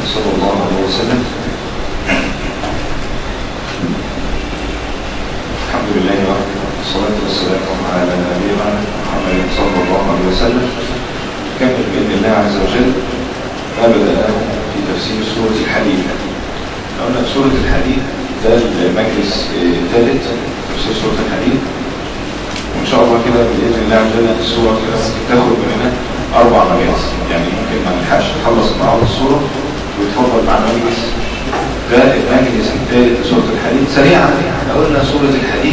صلى الله عليه وسلم الحمد لله وحده والصلاة والسلام على نبينا محمد صلى الله عليه وسلم كمل بإذن الله عز وجل ما بدأناه في تفسير سورة الحديد قلنا سورة الحديد ده المجلس الثالث تفسير سورة الحديد وإن شاء الله كده بإذن الله عز وجل السورة كده ممكن تاخد مننا أربع مجالس يعني ممكن ما نلحقش نخلص النهارده السورة ويتفضل معنا مجلس ده المجلس الثالث لسورة الحديد سريعا احنا قلنا سورة الحديد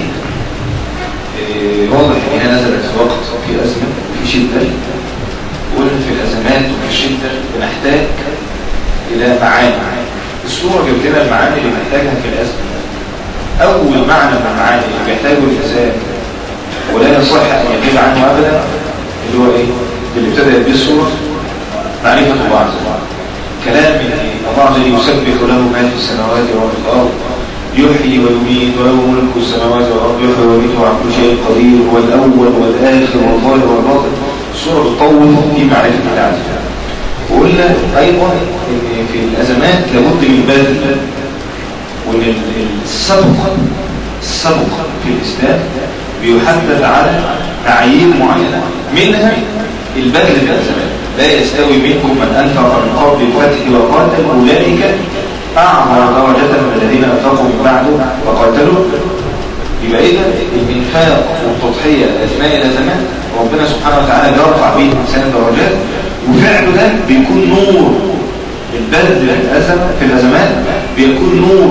إيه واضح ان هي نزلت في وقت في أزمة وفي شدة وقلنا في الأزمات وفي الشدة بنحتاج إلى معاني السورة جبت لنا المعاني اللي محتاجها في الأزمة أول معنى من المعاني اللي بيحتاجه الإنسان ولا يصح أن يغيب عنه أبدا اللي هو إيه؟ اللي ابتدأت به السورة معرفة الله عز وجل كلام من الله عز وجل يسبح له ما في السماوات وفي الأرض يحيي ويميت وله ملك السماوات والأرض يحيي ويميت وعلى كل شيء قدير هو الأول والآخر والظاهر والباطن السورة بتطول في معرفة الله عز وجل وقلنا أيضا إن في الأزمات لابد من بذل وإن السبق السبق في الإسلام بيحدد على معايير معينة منها البذل في الأزمات لا يستوي منكم من أنفق من قبل الفتح وقاتل أولئك أعظم درجة من الذين أنفقوا من بعده وقاتلوا يبقى إذا الإنفاق والتضحية أثناء الأزمات ربنا سبحانه وتعالى يرفع به إنسان درجات وفعله ده بيكون نور البذل في الأزمة في الأزمات بيكون نور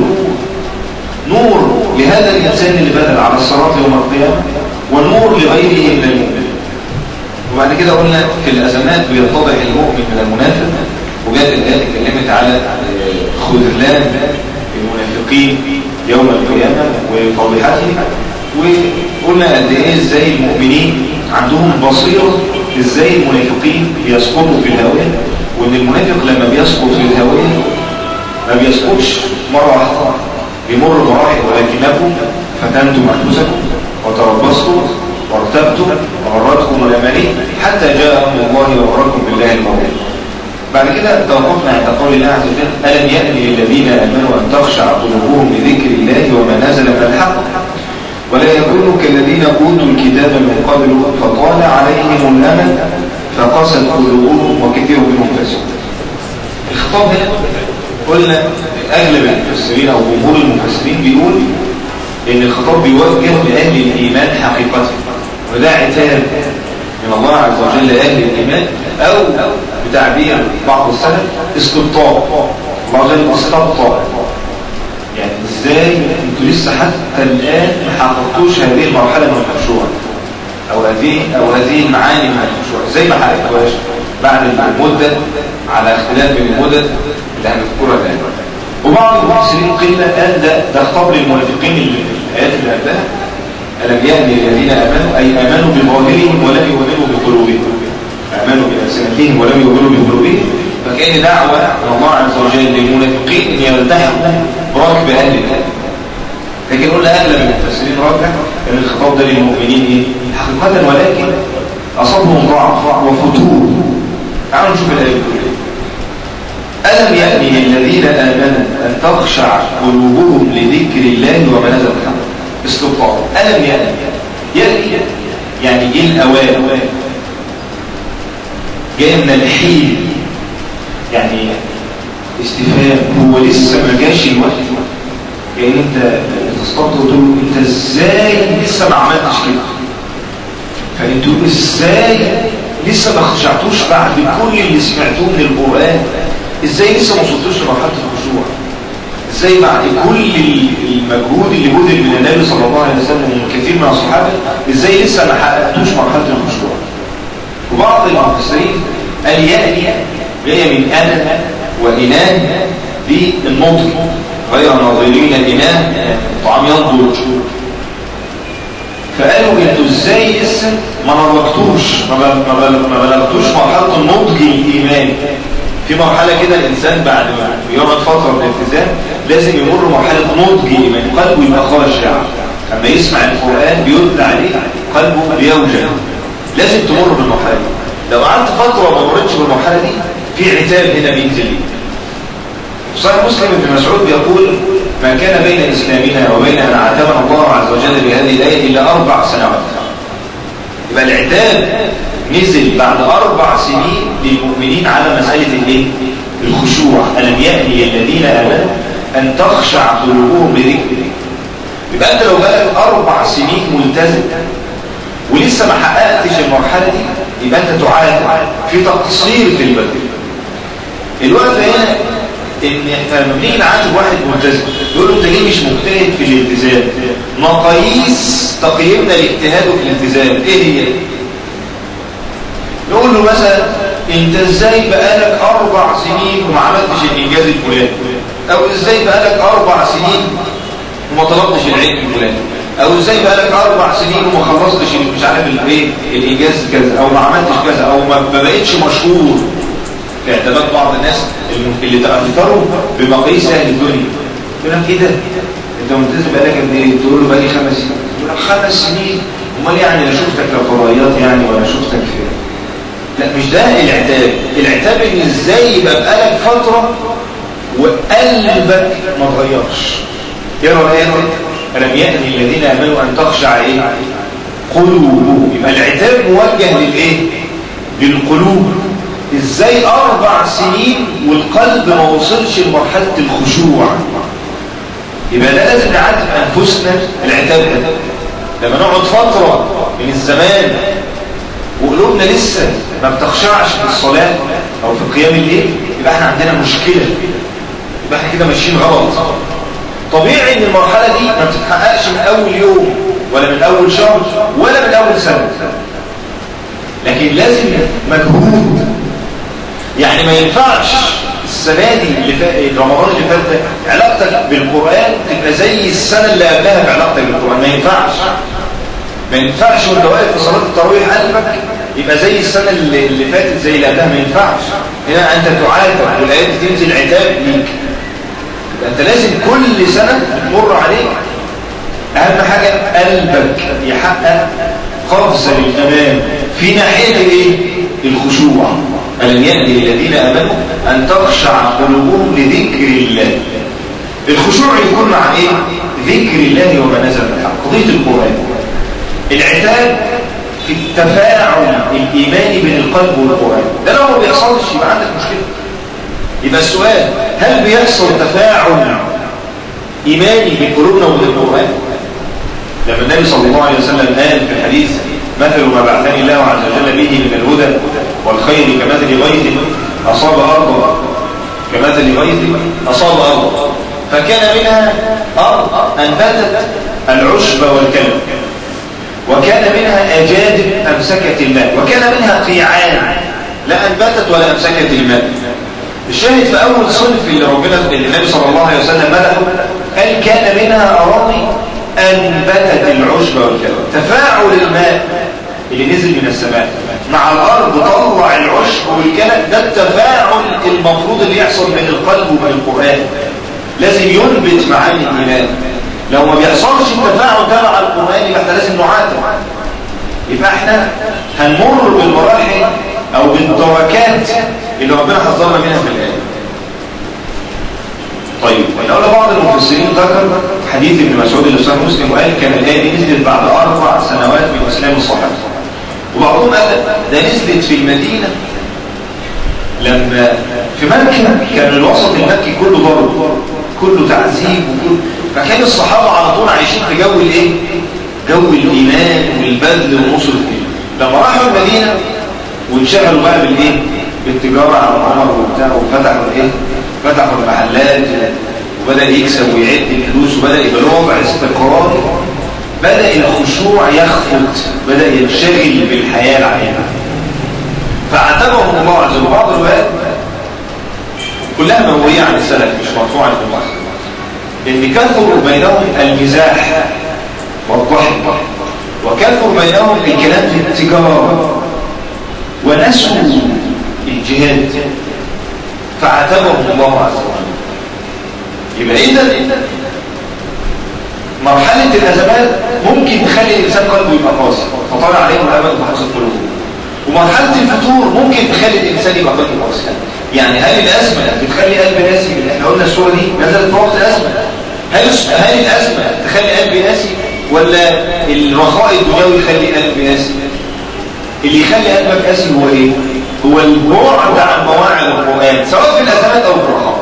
نور لهذا الإنسان اللي بذل على الصراط يوم القيامة ونور لغيره من المؤمن وبعد كده قلنا في الأزمات بيتضح المؤمن من المنافق وجاءت الآيات اتكلمت على خذلان المنافقين يوم القيامة وفضيحتهم وقلنا قد ايه ازاي المؤمنين عندهم بصيرة ازاي المنافقين بيسقطوا في الهوية وان المنافق لما بيسقط في الهوية ما بيسقطش مرة واحدة بيمر مراحل ولكنكم فتنتم انفسكم وتربصتم وارتبتم وغرتكم الاماني حتى جاء امر الله وغركم بالله المولى بعد كده توقفنا عند قول الله عز وجل ألم يأن للذين آمنوا أن تخشع قلوبهم لذكر الله وما نزل من الحق ولا يكونوا كالذين أوتوا الكتاب من قبل فطال عليهم الأمل فقست قلوبهم وكثير منهم فاسقون الخطاب هنا قلنا أغلب المفسرين أو جمهور المفسرين بيقول إن الخطاب بيوجه لأهل الإيمان حقيقة وده عتاب من الله عز وجل لأهل الإيمان أو بتعبير بعض السلف استبطاء الله عز وجل استبطاء يعني ازاي انتوا لسه حتى الآن ما حققتوش هذه المرحلة من الخشوع أو هذه أو هذه المعاني من الخشوع ازاي ما حققتوهاش بعد المدة على اختلاف من المدد اللي هنذكرها الآن وبعض المفسرين قيل قال ده ده خطاب للمنافقين اللي في الآيات اللي قبلها ألم يأني الذين آمنوا أي آمنوا بظاهرهم ولم يؤمنوا بقلوبهم آمنوا بألسنتهم ولم يؤمنوا بقلوبهم فكان دعوة من الله عز وجل للمنافقين أن يلتحقوا براكب أهل الكتاب لكن قلنا أغلب المفسرين راجع أن الخطاب ده للمؤمنين إيه؟ حقيقة ولكن أصابهم ضعف وفتور تعالوا نشوف الآية بتقول إيه ألم يأني للذين آمنوا أن تخشع قلوبهم لذكر الله وما نزل الحق استبطاء ألم يأني يأني يعني جه الأوان جاي من الحين يعني استفهام هو لسه ما جاش الوقت يعني انت تستطيع وتقول له انت ازاي لسه ما عملتش كده فانتوا ازاي لسه ما خشعتوش بعد كل اللي سمعتوه من القرآن ازاي لسه ما وصلتوش لمرحله الخشوع ازاي بعد كل المجهود اللي بذل من النبي صلى الله عليه وسلم ومن كثير من الصحابه ازاي لسه ما حققتوش مرحله الخشوع وبعض المفسرين قال يأني جايه من أنا وإناه دي النطق غير ناظرين الإناه الطعام ينظر فقالوا انتوا ازاي لسه ما نضجتوش ما بلغتوش مرحله النضج الايماني في مرحله كده الانسان بعد ما يقعد فتره من الالتزام لازم يمر مرحله نضج ايماني قلبه يبقى خاشع اما يسمع القران بيتلى عليه قلبه بيوجع لازم تمر بالمرحله دي لو قعدت فتره وما مرتش بالمرحله دي في عتاب هنا بينزل لي صحيح مسلم ابن مسعود يقول ما كان بين إسلامنا وبين أن عاتبنا الله عز وجل بهذه الآية إلا أربع سنوات يبقى العتاب نزل بعد أربع سنين للمؤمنين على مسألة الإيه؟ الخشوع ألم يأتي الذين آمنوا أن تخشع قلوبهم بذكر يبقى أنت لو بقالك أربع سنين ملتزم ولسه ما حققتش المرحلة دي يبقى أنت تعاد في تقصير في البدن الوقت هنا ان احنا لما بنيجي نعاتب واحد ملتزم يقول له انت ليه مش مجتهد في الالتزام مقاييس تقييمنا لاجتهاده في الالتزام ايه هي نقول له مثلا انت ازاي بقالك اربع سنين وما عملتش الانجاز الفلاني او ازاي بقالك اربع سنين وما طلبتش العلم الفلاني او ازاي بقالك اربع سنين وما خلصتش مش عارف الايه الانجاز كذا او ما عملتش كذا او ما بقتش مشهور كاعتماد بعض الناس اللي تاثروا بمقاييس اهل الدنيا يقول لك ايه ده انت ملتزم بقالك قد ايه تقول له بقالي خمس سنين يقول لك خمس سنين امال يعني لا شفتك لا فضائيات يعني ولا شفتك في لا مش ده العتاب العتاب ان ازاي يبقى بقالك فتره وقلبك ما اتغيرش يقرا ايه ألم يأتي الذين آمنوا أن تخشع إيه؟ قلوبهم يبقى العتاب موجه للإيه؟ للقلوب إزاي أربع سنين والقلب ما وصلش لمرحلة الخشوع يبقى ده لازم نعاتب أنفسنا العتاب ده لما نقعد فترة من الزمان وقلوبنا لسه ما بتخشعش في الصلاة أو في قيام الليل يبقى احنا عندنا مشكلة يبقى احنا كده ماشيين غلط طبيعي ان المرحلة دي ما بتتحققش من اول يوم ولا من اول شهر ولا من اول سنة لكن لازم مجهود يعني ما ينفعش السنة دي اللي فات رمضان اللي فات ده علاقتك بالقرآن تبقى زي السنة اللي قبلها بعلاقتك بالقرآن ما ينفعش ما ينفعش وانت واقف في صلاة التراويح قلبك يبقى زي السنة اللي, اللي فاتت زي اللي قبلها ما ينفعش هنا انت تعاتب والايات تنزل عتاب ليك انت لازم كل سنة تمر عليك اهم حاجة قلبك يحقق قفزة للأمام في ناحية الايه الخشوع ألم يأتي للذين آمنوا أن تخشع قلوبهم لذكر الله الخشوع يكون مع ايه ذكر الله وما نزل من الحق قضية القرآن العتاب في التفاعل الإيماني بين القلب والقرآن ده لو ما بيحصلش يبقى عندك مشكلة يبقى السؤال هل بيحصل تفاعل إيماني بين قلوبنا وبين القرآن لما النبي صلى الله عليه وسلم قال في الحديث مثل ما بعثني الله عز وجل به من الهدى والخير كمثل غيث أصاب أرضا كمثل غيث أصاب أرضا فكان منها أرض أنبتت العشب والكلب وكان منها أجادب أمسكت الماء وكان منها قيعان لا أنبتت ولا أمسكت الماء الشاهد في أول صنف اللي ربنا اللي النبي صلى الله عليه وسلم مدحه قال كان منها أراضي أنبتت العشب والكلب تفاعل الماء اللي نزل من السماء مع الأرض طلع العشب والكلب ده التفاعل المفروض اللي يحصل بين القلب وبين القرآن لازم ينبت معاني الإيمان لو ما بيحصلش التفاعل ده مع القرآن يبقى احنا لازم نعاتب يبقى احنا هنمر بالمراحل او بالدركات اللي ربنا حذرنا منها في الآية طيب ولولا بعض المفسرين ذكر حديث ابن مسعود اللي صحيح مسلم وقال كان الآية دي نزلت بعد أربع سنوات من إسلام الصحابة وبعضهم قال ده نزلت في المدينة لما في مكة كان الوسط المكي كله ضرب كله تعذيب وكله فكان الصحابة على طول عايشين في جو الايه جو الايمان والبذل ونصر الدين لما راحوا المدينة وانشغلوا بقى بالايه بالتجارة على عمر وبتاع وفتحوا الايه فتحوا المحلات وبدأ يكسب ويعد الفلوس وبدأ يبقى له وضع استقرار بدأ الخشوع يخفت بدأ ينشغل بالحياة العامة فاعتبرهم الله عز وجل بعض الروايات كلها موية عن السلف مش مرفوعة في الله ان كثر بينهم المزاح والضحك وكثر بينهم الكلام في التجارة ونسوا الجهاد فعاتبهم الله عز وجل يبقى اذا مرحلة الأزمات ممكن تخلي الإنسان قلبه يبقى قاسي فطال عليهم الأمل وحصل قلوبهم ومرحلة الفتور ممكن تخلي الإنسان يبقى قلبه قاسي يعني هل الأزمة بتخلي قلب ناسي من احنا قلنا السورة دي نزلت في وقت الأزمة هل هل الأزمة تخلي قلبي قاسي ولا الرخاء الدنيوي يخلي قلبي قاسي اللي يخلي قلبك قاسي هو ايه هو البعد عن مواعظ القرآن سواء في الأزمات أو في الرخاء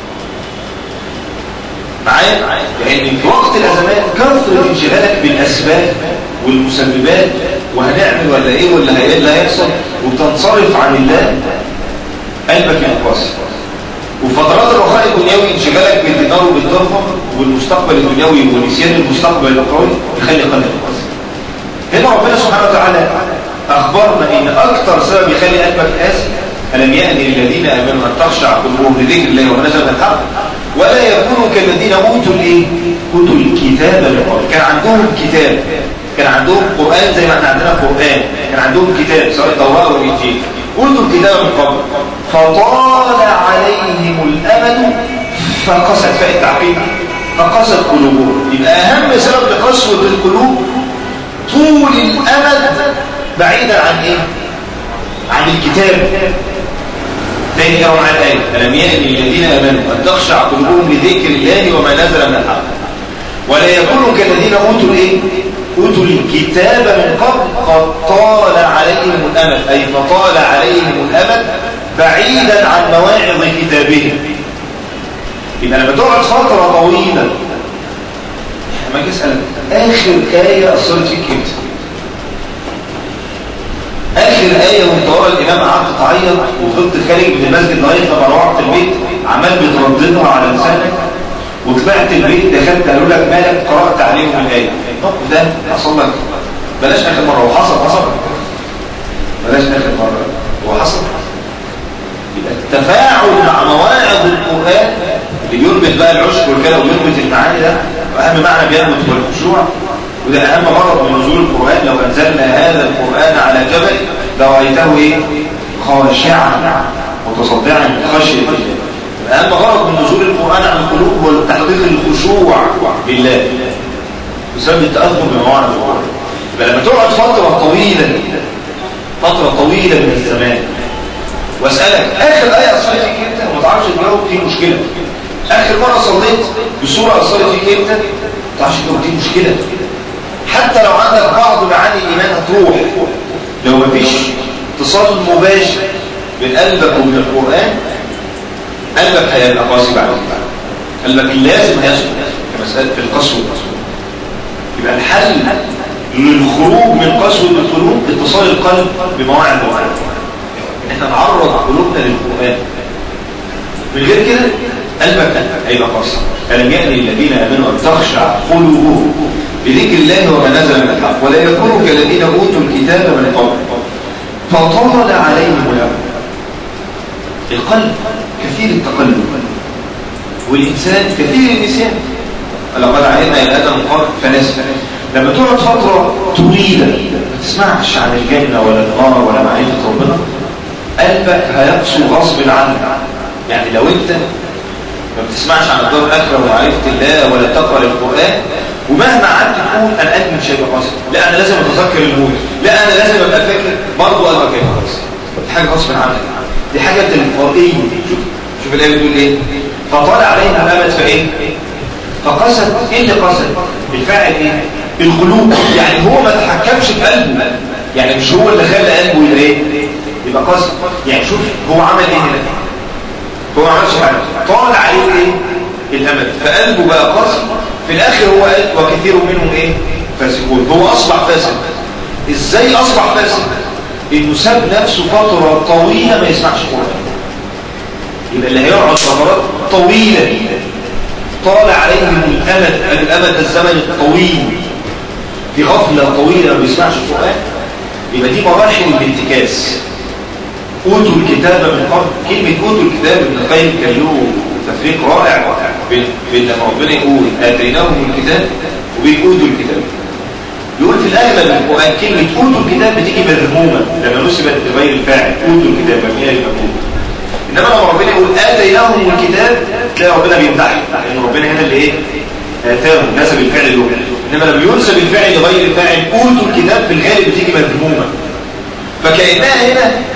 معايا لأن في وقت الأزمات كثرة انشغالك بالأسباب والمسببات وهنعمل ولا ايه ولا ايه اللي هيحصل وتنصرف عن الله قلبك ينقص وفترات الرخاء الدنيوي انشغالك بالدينار وبالدرهم والمستقبل الدنيوي ونسيان المستقبل الأخروي يخلي قلبك ينقص هنا ربنا سبحانه وتعالى أخبرنا إن أكثر سبب يخلي قلبك قاسي ألم يأني للذين آمنوا أن تخشع قلوبهم لذكر الله وما نزل من الحق ولا يكونوا كالذين أوتوا الإيه؟ أوتوا الكتاب من قبل كان عندهم كتاب كان عندهم قرآن زي ما احنا عندنا قرآن كان عندهم كتاب سواء التوراة أو الإنجيل أوتوا الكتاب من قبل فطال عليهم الأمل فقست فاء التعقيد فقست قلوبهم يبقى أهم سبب لقسوة القلوب طول الأمد بعيدا عن إيه؟ عن الكتاب تاني يوم على الآية ألم يأن الذين آمنوا أن تخشع قلوبهم لذكر الله وما نزل من الحق ولا يكونوا كالذين أوتوا الإيه؟ أوتوا الكتاب من قبل قد طال عليهم الأمل أي فطال عليهم الأمل بعيدا عن مواعظ كتابهم يبقى لما تقعد فترة طويلة لما أجي أسألك آخر آية أثرت فيك إمتى؟ آخر آية وانت ورا الإمام قعدت تعيط وفضلت خارج من المسجد لغاية لما روحت البيت عمال بترددها على لسانك وطلعت البيت دخلت قالوا لك مالك قرأت عليهم الآية الموقف ده حصل لك بلاش آخر مرة وحصل حصل بلاش آخر مرة وحصل يبقى التفاعل مع مواعظ القرآن اللي يربط بقى العشق والكلام ويربط المعاني ده وأهم معنى بيربط والخشوع وده أهم غرض من نزول القرآن لو أنزلنا هذا القرآن على جبل لرأيته إيه؟ خاشعا متصدعا من خشية الله أهم غرض من نزول القرآن على القلوب هو تحقيق الخشوع لله بسبب التأثر بمواعظ القرآن فلما تقعد فترة طويلة فترة طويلة من الزمان واسألك آخر آية أصلت فيك أنت وما تعرفش تجاوب في مشكلة آخر مرة صليت بصورة أصلت فيك أنت ما تعرفش تجاوب دي مشكلة حتى لو عندك بعض معاني الإيمان هتروح لو مفيش اتصال مباشر بين قلبك وبين القرآن قلبك هيبقى قاسي بعد كده قلبك لازم هيسكت كمسألة في القسوة يبقى الحل للخروج من قسوة القلوب اتصال القلب بمواعظ القرآن ان احنا نعرض قلوبنا للقرآن من غير كده قلبك هيبقى قاسي ألم يأني الذين آمنوا أن تخشع قلوبهم بذكر الله وما نزل من الحق ولا يكونوا كالذين أوتوا الكتاب من قبل فطال عليهم الأمر القلب كثير التقلب والإنسان كثير النسيان لقد عهدنا إلى آدم قال فنسى لما تقعد فترة طويلة ما تسمعش عن الجنة ولا النار ولا معرفة ربنا قلبك هيقسو غصب عنك يعني لو انت ما بتسمعش عن الدار الآخرة ومعرفة الله ولا تقرأ القرآن ومهما قعدت تقول انا قلبي مش هيبقى قاسي لا انا لازم اتذكر الموت لا انا لازم ابقى فاكر برضه قلبك هيبقى قاسي دي حاجه غصب عنك دي حاجه تلقائيه شوف شوف الايه بتقول ايه فطال علينا الامل فايه فقست ايه اللي قست بالفعل ايه القلوب يعني هو ما تحكمش في قلبه يعني مش هو اللي خلى قلبه يبقى ايه يبقى قاسي يعني شوف هو عمل ايه هنا هو ما عملش حاجه طال عليه ايه الامل فقلبه بقى قاسي في الاخر هو قال وكثير منهم ايه فاسقون هو اصبح فاسق ازاي اصبح فاسق انه ساب نفسه فترة طويلة ما يسمعش قرآن يبقى اللي هيقعد فترات طويلة طال عليهم الامد الامد الزمن الطويل في غفلة طويلة ما بيسمعش القرآن يبقى دي مراحل الانتكاس اوتوا الكتاب من قبل كلمة اوتوا الكتاب ابن القيم كان له تفريق رائع بين لما ربنا يقول اتيناهم الكتاب وبين اوتوا الكتاب يقول في الاغلب القران كلمه اوتوا الكتاب بتيجي مرمومه لما نسبت بغير الفاعل اوتوا الكتاب مبنيه للمفعول انما لما ربنا يقول اتيناهم الكتاب تلاقي ربنا بيمدحه لان ربنا هنا اللي ايه اتاهم نسب الفعل له انما لما ينسب الفعل لغير الفاعل اوتوا الكتاب في الغالب بتيجي مرمومه فكانها هنا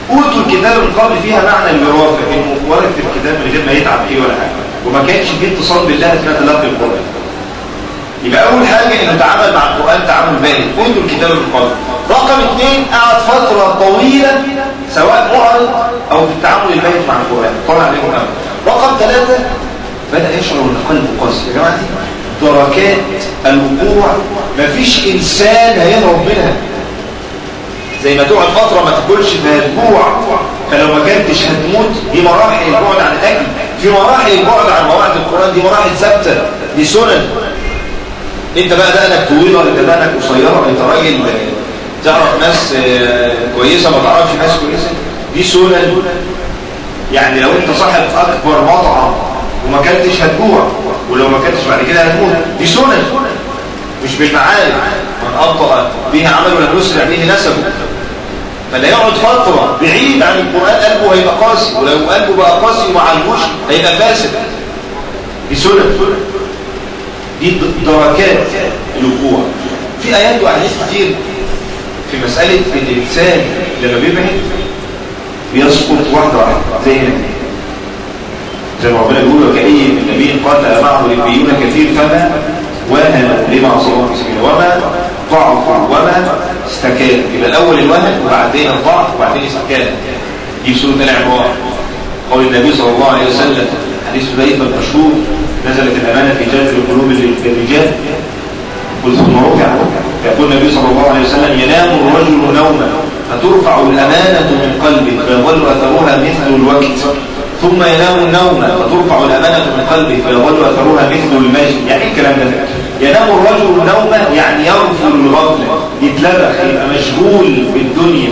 اوتوا الكتاب من قبل فيها معنى الوراثه انه ورث الكتاب من غير ما يتعب فيه ولا حاجه وما كانش فيه اتصال بالله اثناء تلقي القران يبقى اول حاجه انه تعامل مع القران تعامل بارد اوتوا الكتاب من قبل رقم اثنين قعد فتره طويله سواء معرض او في التعامل البارد مع القران طلع عليهم امر رقم ثلاثه بدا يشعر ان قلبه قاسي يا جماعه دركات الوقوع مفيش انسان هيهرب منها زي ما تقعد فترة ما تاكلش فهتجوع فلو ما كنتش هتموت دي مراحل البعد عن الاكل في مراحل البعد عن مواعظ القرآن دي مراحل ثابتة دي سنن انت بقى دقنك طويلة ولا دقنك قصيرة انت راجل تعرف ناس كويسة ما تعرفش ناس كويسة دي سنن يعني لو انت صاحب اكبر مطعم وما كنتش هتجوع ولو ما كنتش بعد كده هتموت دي سنن مش بالمعارف من أبطأ به عمل ولم يسرع به نسبه فلا يقعد فترة بعيد عن القرآن قلبه هيبقى قاسي ولو قلبه بقى قاسي ومع الوش هيبقى فاسد دي سنة دي دركات الوقوع في آيات وأحاديث كتير في مسألة إن الإنسان لما بيبعد بيسقط واحدة واحدة زي هنا زي ما ربنا بيقول وكأي من نبي قال معه ربيون كثير فما وهن لما أصابه في سبيله وما ضعف وما استكان يبقى الأول الوهن وبعدين الضعف وبعدين استكان دي سورة العمران قول النبي صلى الله عليه وسلم حديث حذيفة المشهور نزلت الأمانة في جذب قلوب الرجال قل ثم رفع يقول النبي صلى الله عليه وسلم ينام الرجل نوما فترفع الأمانة من قلبه فيظل أثرها مثل الوقت ثم ينام النوم فترفع الأمانة من قلبه فيظل أثرها مثل المجد يعني الكلام ده ينام الرجل نوما يعني يغفل الغفلة يتلبخ يبقى مشغول بالدنيا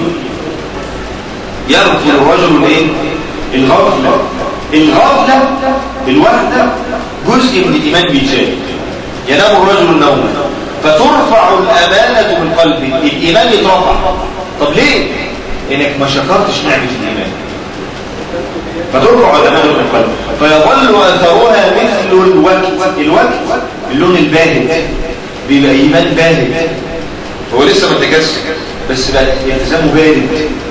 يغفل الرجل ايه الغفلة الغفلة الوحدة جزء من الإيمان بيتشاهد ينام الرجل نوما فترفع الأمانة من قلبه الإيمان يترفع طب ليه؟ إنك ما شكرتش نعمة الإيمان فترفع الأمانة من قلبه فيظل أثرها مثل الوقت الوقت اللون الباهت بيبقى إيمان باهت هو لسه ما اتجاز بس بقى التزامه بارد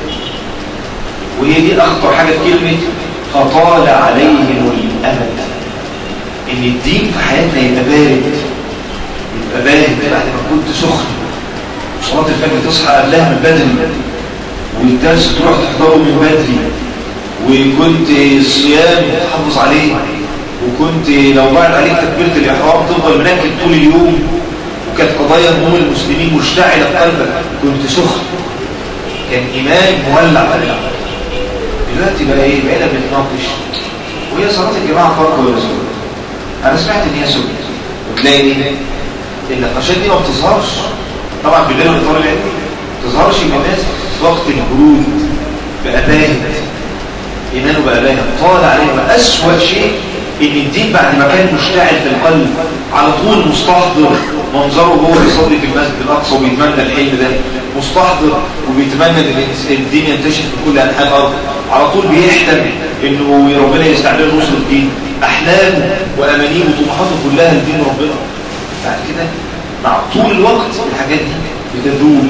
وهي دي أخطر حاجة في كلمة فطال عليهم الأمل إن الدين في حياتنا يبقى بارد يبقى بارد بعد ما كنت سخن صلاة الفجر تصحى قبلها من بدري والدرس تروح تحضره من بدري وكنت الصيام تحافظ عليه وكنت لو ضاعت عليك تكبيرة الإحرام تفضل منكد طول اليوم وكانت قضايا هموم المسلمين مشتعلة في قلبك كنت سخن كان إيمان مولع في قلبك دلوقتي بقى إيه بقينا بنتناقش وهي صلاة الجماعة فرق ولا سنة أنا سمعت إن هي سنة وتلاقي إيه النقاشات دي ما بتظهرش طبعا في غير الإطار العلمي ما بتظهرش من الناس في وقت البرود بقى باهت إيمانه بقى باهت طال عليه بقى أسوأ شيء ان الدين بعد ما كان مشتعل في القلب على طول مستحضر منظره وهو بيصلي في المسجد الاقصى وبيتمنى الحلم ده مستحضر وبيتمنى ان الدين ينتشر في كل انحاء الارض على طول بيحلم انه ربنا يستعمل نصر الدين احلامه وامانيه وطموحاته كلها لدين ربنا بعد كده مع طول الوقت الحاجات دي بتذوب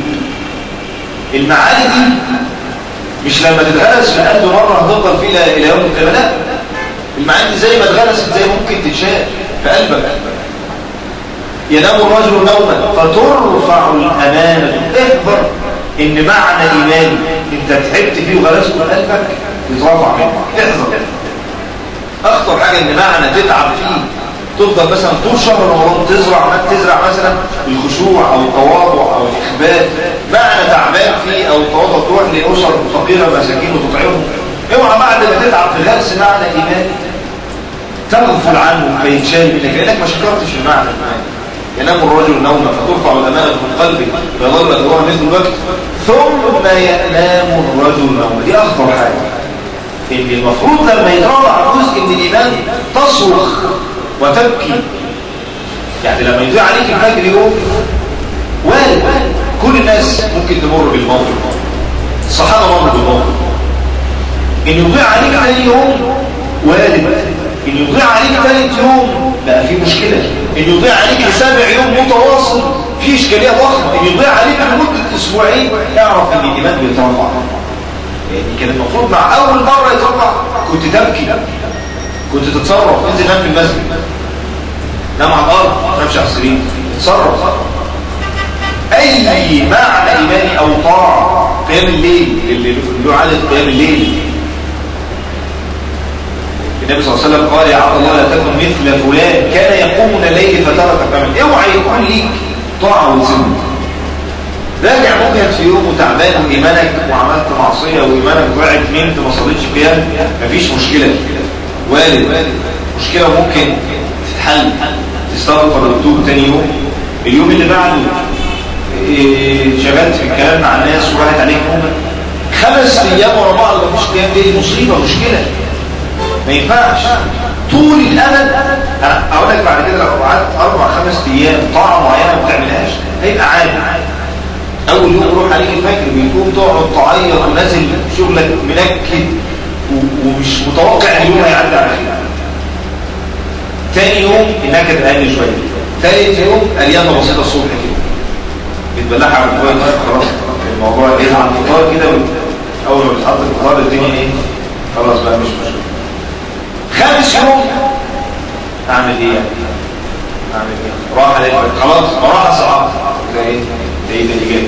المعاني دي مش لما تتغرس في قلبه مره هتفضل فيه الى يوم القيامه لا المعاني زي ما اتغرست زي ممكن تتشال في قلبك ينام الرجل نوما فترفع الأمانة احذر ان معنى إيمان انت تعبت فيه وغرسته في قلبك يترفع منك احذر اخطر حاجة ان معنى تتعب فيه تفضل مثلا طول شهر رمضان تزرع تزرع مثلا الخشوع او التواضع او الاخبات معنى تعبان فيه او التواضع تروح لاسر فقيره مساكين وتطعمهم اوعى بعد ما تتعب في غرس معنى ايمان تغفل عنه فيتشال منك لانك ما شكرتش المعنى ينام الرجل نوما فترفع الامانه من قلبه فيظل اثرها مثل الوقت ثم ينام الرجل نوما دي اخطر حاجه ان المفروض لما يترفع جزء من الايمان تصرخ وتبكي يعني لما يضيع عليك الفجر يوم وارد كل الناس ممكن تمر بالموقف الصحابه مروا بالموقف ان يضيع عليك ثاني يوم وارد ان يضيع عليك ثالث يوم بقى في مشكله ان يضيع عليك سابع يوم متواصل في اشكاليه ضخمه ان يضيع عليك لمده اسبوعين اعرف ان الايمان بيترفع يعني كان المفروض مع اول مره يطلع كنت تبكي كنت تتصرف انزل نام في المسجد نام على الارض ما تنامش على السرير تصرف اي معنى ايماني او طاعه قيام الليل اللي له عدد قيام الليل النبي صلى الله عليه وسلم قال يا عبد الله لا تكن مثل فلان كان يقوم من الليل فترك قيام اوعى يكون ليك طاعه وسنه راجع ممكن في يوم وتعبان وايمانك وعملت معصيه وايمانك وقعت نمت ما صليتش قيام مفيش مشكله وارد مشكله ممكن تتحل تستغفر وتتوب تاني يوم اليوم اللي بعده إيه، شغلت في الكلام مع الناس وراحت عليك نومك خمس ايام ورا بعض مفيش قيام دي مصيبه مشكله ما ينفعش طول الامد أنا اقول لك بعد كده لو قعدت اربع خمس ايام طاعه معينه ما بتعملهاش هيبقى عادي اول يوم روح عليك الفجر بيكون تقعد تعيط ونازل شغلك منكد و- ومش متوقع اليوم هيعدي على خير تاني يوم النكد اقل شويه تالت يوم اليافه بسيطه الصبح كده بتبلعها على الفطار خلاص الموضوع جاي على الفطار كده اول ما بتحط الفطار الدنيا ايه خلاص بقى مش مشكله خامس يوم اعمل ايه يعني؟ اعمل ايه راح عليك خلاص راح صعب ده ايه ده ايه ده الاجابه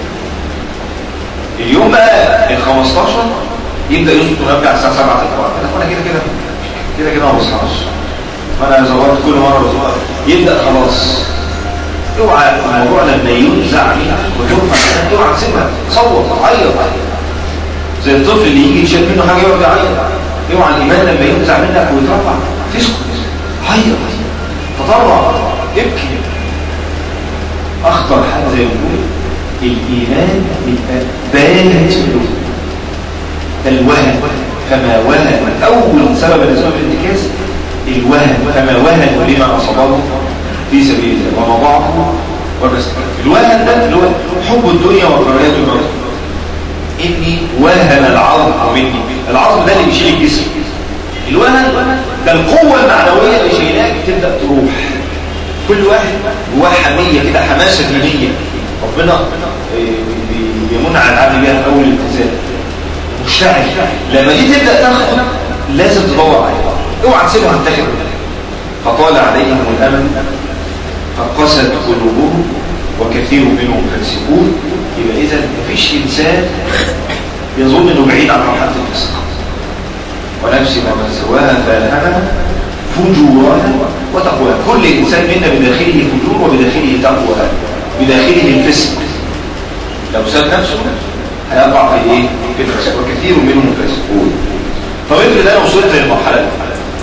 اليوم بقى ال 15 يبدا يظبط ونرجع الساعه 7 الفجر انا كده كده كده كده ما بصحاش فانا زورت كل مره بزور يبدا خلاص اوعى الموضوع لما ينزع منك وترفع منك اوعى تسيبها صوت عيط زي الطفل اللي يجي يشيل منه حاجه يقعد يعيط اوعى الايمان لما ينزع منك ويترفع تسكت عيط تضرع ابكي اخطر حاجه زي ما بيقول الايمان يبقى باهت في القلوب الوهن فما وهن اول سبب الاسباب الانتكاس الوهن فما وهن لما اصابه في سبيل الله وما ضعه والرزق الوهن ده اللي هو حب الدنيا وكراهيه الموت اني وهن العظم مني العظم ده اللي بيشيل الجسم الوهن ده القوه المعنويه اللي شايلاك تبدا تروح كل واحد جواه حميه كده حماسه دينيه ربنا آه، بي- بيمن على العبد بيها في اول الالتزام مشتعل لما دي تبدا تاخد لازم تدور عليها اوعى تسيبها تنتهي فطال عليهم الامل فقست قلوبهم وكثير منهم فاسقون يبقى اذا مفيش انسان يظن انه بعيد عن مرحله الفسق ونفس وما سواها فالهمها فجورها وتقواها كل انسان منا بداخله فجور وبداخله تقوى بداخله الفسق لو ساب نفسه هيقع في ايه في الفسق وكثير منهم فاسقون طب افرض انا وصلت للمرحله دي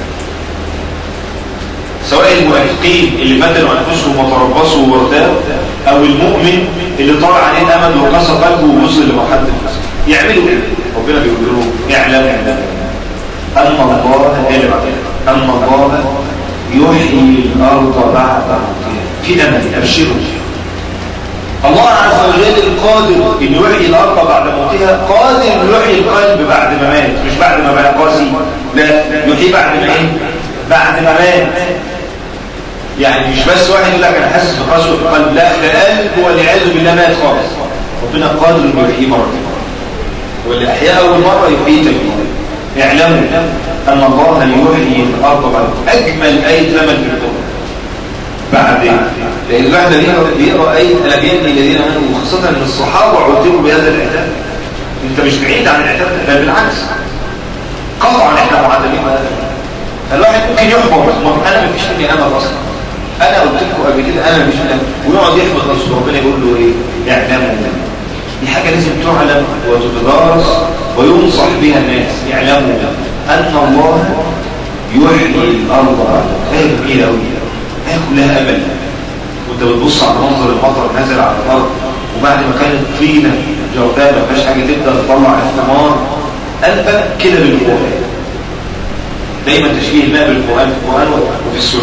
سواء المنافقين اللي بدلوا انفسهم وتربصوا وارتابوا او المؤمن اللي طار عليه الامل وقسى قلبه ووصل لمرحله الفسق يعملوا ايه ربنا بيقول لهم اعلموا ان الله إيه اللي بعدها؟ ان الله يحيي الارض بعد موتها في امل ابشروا الله عز وجل القادر ان يحيي الارض بعد موتها قادر ان يحيي القلب بعد ما مات مش بعد ما بقى قاسي لا يحيي بعد ما ايه بعد ما مات يعني مش بس واحد يقول لك انا حاسس بقسوه في القلب لا ده القلب هو والعياذ بالله مات خالص ربنا قادر انه يحييه مره واللي احياه اول مره يحييه تاني مره اعلموا ان الله يحيي الارض بعد اجمل ايه امل في الكون بعد لان الواحد بيقرا بيقرا ايه الابيان الذين امنوا وخاصه ان الصحابه عذبوا بهذا العتاب انت مش بعيد عن العتاب ده بل بالعكس قطعا احنا معذبين بهذا الواحد ممكن يحبط انا ما فيش مني امل اصلا انا قلت لكم قبل كده انا مش امل ويقعد يحبط نفسه ربنا يقول له ايه اعلموا دي حاجه لازم تعلم وتتدارس وينصح بها الناس يعلموا ان الله يحيي الارض بعد ايه جميله قوي ايه كلها امل وانت بتبص على منظر المطر نازل على الارض وبعد ما كانت طينه جرداء ما فيهاش حاجه تبدا تطلع الثمار قلبك كده بالقران دايما تشبيه الماء بالقران في القران وفي السنه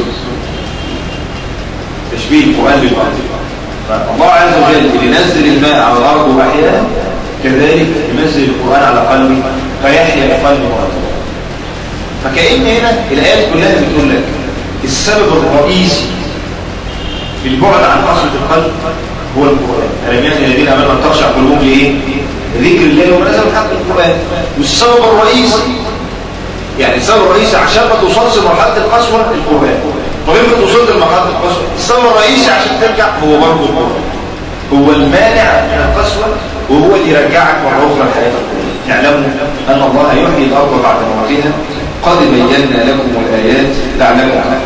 تشبيه القران بالقران فالله عز وجل اللي نزل الماء على الارض واحياها كذلك ينزل القران على قلبي فيحيا القلب مرة فكأن هنا الآيات كلها بتقول لك السبب الرئيسي في البعد عن قسوة القلب هو القرآن ألم يأتي الذين آمنوا أن تخشع قلوبهم لإيه؟ ذكر الله ونزل حق القرآن والسبب الرئيسي يعني السبب الرئيسي عشان ما توصلش لمرحلة القسوة القرآن طب انت وصلت لمرحلة القسوة السبب الرئيسي عشان ترجع هو برضه القرآن هو المانع من القسوة وهو اللي يرجعك مرة أخرى لحياة القرآن اعلموا أن الله يحيي الأرض بعد موتها قد بينا لكم الآيات لعلكم تعلمون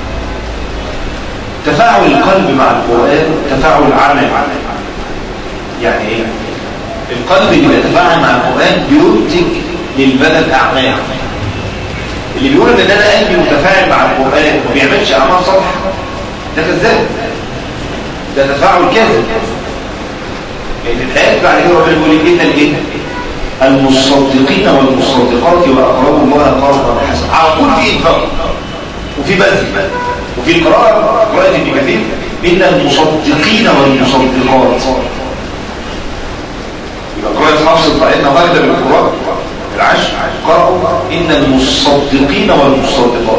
تفاعل القلب مع القرآن تفاعل عمل يعني ايه القلب اللي بيتفاعل مع القرآن بينتج للبدن أعمال اللي بيقول ان انا قلبي متفاعل مع القرآن وما بيعملش اعمال صالحه ده كذاب ده تفاعل كاذب لان الآيات بعد كده ربنا بيقول ان الايه المصدقين والمصدقات واقربوا الله قرضا حسنا على طول في انفاق وفي بذل وفي القراءه قراءه ابن كثير ان المصدقين والمصدقات يبقى قراءه حفص بتاعتنا واحده من القراء العشر قرأوا إن المصدقين والمصدقات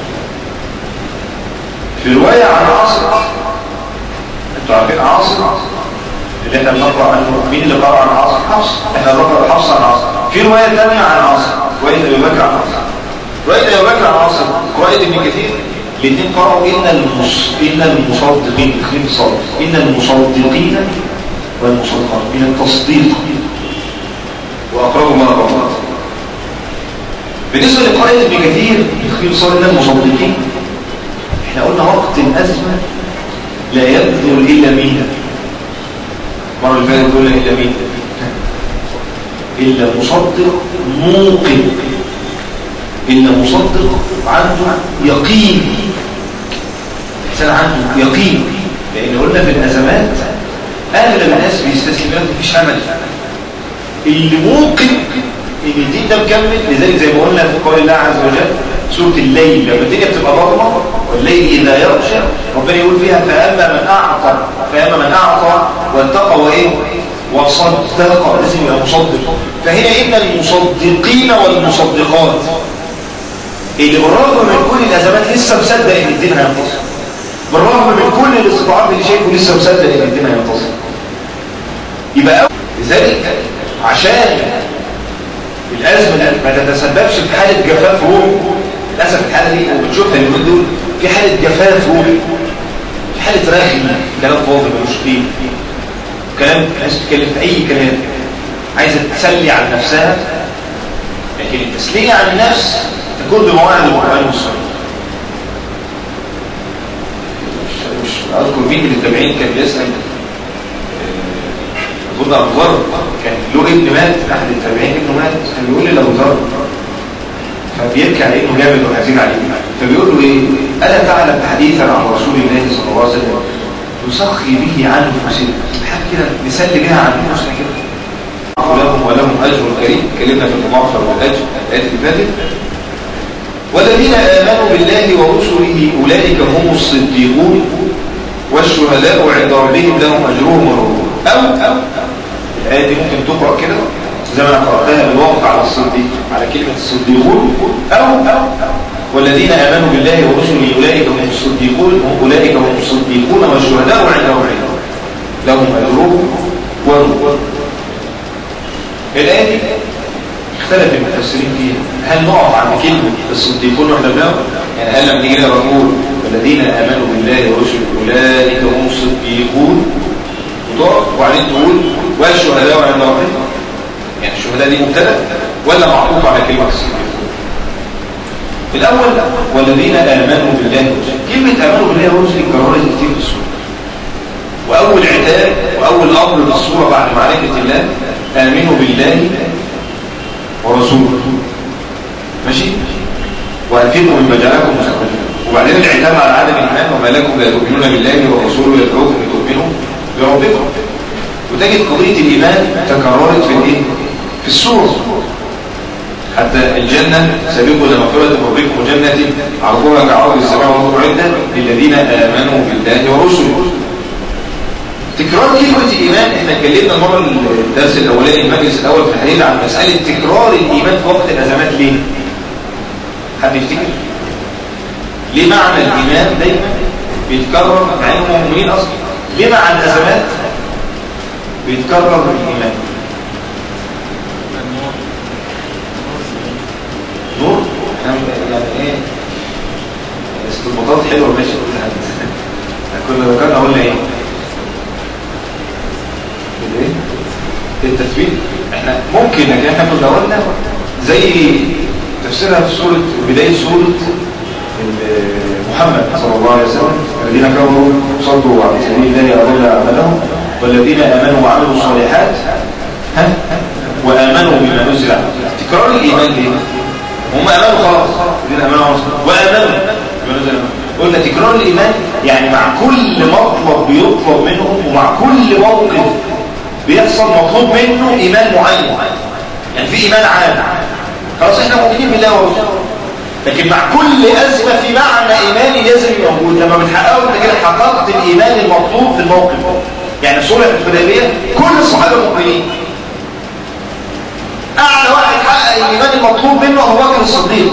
في رواية عن عاصم انتوا عارفين عاصم اللي احنا بنقرأ عنه مين اللي قرأ عن عاصم حفص احنا بنقرأ حفص عن عاصم في رواية ثانية عن عاصم رواية أبي بكر عن عاصم رواية أبي بكر عن عاصم رواية ابن كثير الاثنين قرأوا إن المص... إن المصدقين تخليل صادق إن المصدقين والمصدقات من التصديق وأقربوا ما قرأت بالنسبة لقائد ابن كثير تخيل صار إن المصدقين احنا قلنا وقت الأزمة لا يبذل إلا مين مرة اللي فاتت قلنا إلا مين إلا مصدق موقن إلا مصدق عنده يقين إنسان عنده يقين لأن قلنا في الأزمات أغلب الناس بيستسلم لك مفيش أمل اللي موقن ان الدين ده مكمل لذلك زي ما قلنا في قول الله عز وجل سورة الليل لما الدنيا بتبقى ضلمه والليل إذا يغشى ربنا يقول فيها فأما من أعطى فأما من أعطى واتقى وإيه وصدق لازم يبقى مصدق فهنا إن المصدقين والمصدقات اللي بالرغم من كل الأزمات لسه مصدق إن الدين هينتصر بالرغم من كل الاستطاعات اللي شايفه لسه مصدق إن الدين هينتصر يبقى لذلك عشان الأزمة ما تتسببش في حالة جفاف روحي للأسف الحالة دي أنا بتشوفها اليومين دول في حالة جفاف روحي في حالة رخي كلام فاضي ملوش قيمة كلام ناس تتكلم في أي كلام عايزة تسلي عن نفسها لكن التسلية عن النفس تكون بمواعظ القرآن والسنة مش أذكر مين من التابعين كان بيسأل أظن أبو ذر كان له ابن مات أحد التابعين ابنه مات كان بيقول لي لأبو ذر فبيبكي على ابنه جامد وحزين عليه فبيقول له إيه ألا تعلم حديثا عن رسول الله صلى الله عليه وسلم تسخي به عن نفوسنا حاجة كده نسلي بها عن نفوسنا كده ولهم ولهم أجر كريم اتكلمنا في المعصر والأجر الآية اللي فاتت والذين آمنوا بالله ورسله أولئك هم الصديقون والشهداء عند ربهم لهم أجرهم ونورهم أو أو الآية دي ممكن تقرأ كده زي ما أنا قرأتها بالوقف على الصديق على كلمة الصديقون أو أو والذين آمنوا بالله ورسله أولئك هم الصديقون أولئك هم الصديقون والشهداء عند ربهم لهم أجرهم ونورهم الآية دي اختلف المفسرين فيها هل نقف عند كلمة الصديقون واحنا بنقف يعني هل لما نيجي نقول والذين آمنوا بالله ورسله أولئك هم الصديقون وتقف وبعدين تقول والشهداء عند ربهم يعني الشهداء دي مبتدا ولا معطوف على كلمة الصديقون الأول والذين آمنوا بالله ورسله كلمة آمنوا بالله ورسله كررت كتير في السورة وأول عتاب وأول أمر في السورة بعد معرفة الله آمنوا بالله ورسوله ماشي وأنفقوا مما جعلكم مستقبلين وبعدين العتاب على عدم الإيمان وما لكم لا تؤمنون بالله ورسوله يدعوكم لتؤمنوا بربكم وتجد قضية الإيمان تكررت في الإيه؟ في السورة حتى الجنة سبقوا لمغفرة ربكم وجنة عرضها كعرض السماء والأرض عدة للذين آمنوا بالله ورسله تكرار كلمة الإيمان احنا اتكلمنا المرة الدرس الأولاني المجلس الأول في الحديث عن مسألة تكرار الإيمان في وقت الأزمات ليه؟ حد يفتكر؟ ليه معنى الإيمان دايما بيتكرر مع انهم مؤمنين أصلا؟ ليه مع الأزمات بيتكرر الإيمان؟ استنباطات حلوه ماشي كل حاجه كنا ذكرنا قلنا ايه الايه التثبيت احنا ممكن لكن احنا كنا قلنا زي تفسيرها في سوره بدايه سوره محمد صلى الله عليه وسلم الذين كفروا صدوا عن سبيل الله اضل اعمالهم والذين امنوا وعملوا الصالحات ها وامنوا بما نزل تكرار الايمان ليه هم امنوا خلاص الذين امنوا وامنوا بما نزل قلنا تكرار الايمان يعني مع كل مطلب بيطلب منهم ومع كل موقف بيحصل مطلوب منه ايمان معين يعني في ايمان عام خلاص احنا مؤمنين بالله ورسوله لكن مع كل أزمة في معنى إيماني لازم موجود لما بتحققه انت كده حققت الإيمان المطلوب في الموقف يعني صلح الحديبية كل الصحابة مؤمنين أعلى واحد حقق الإيمان المطلوب منه أبو بكر الصديق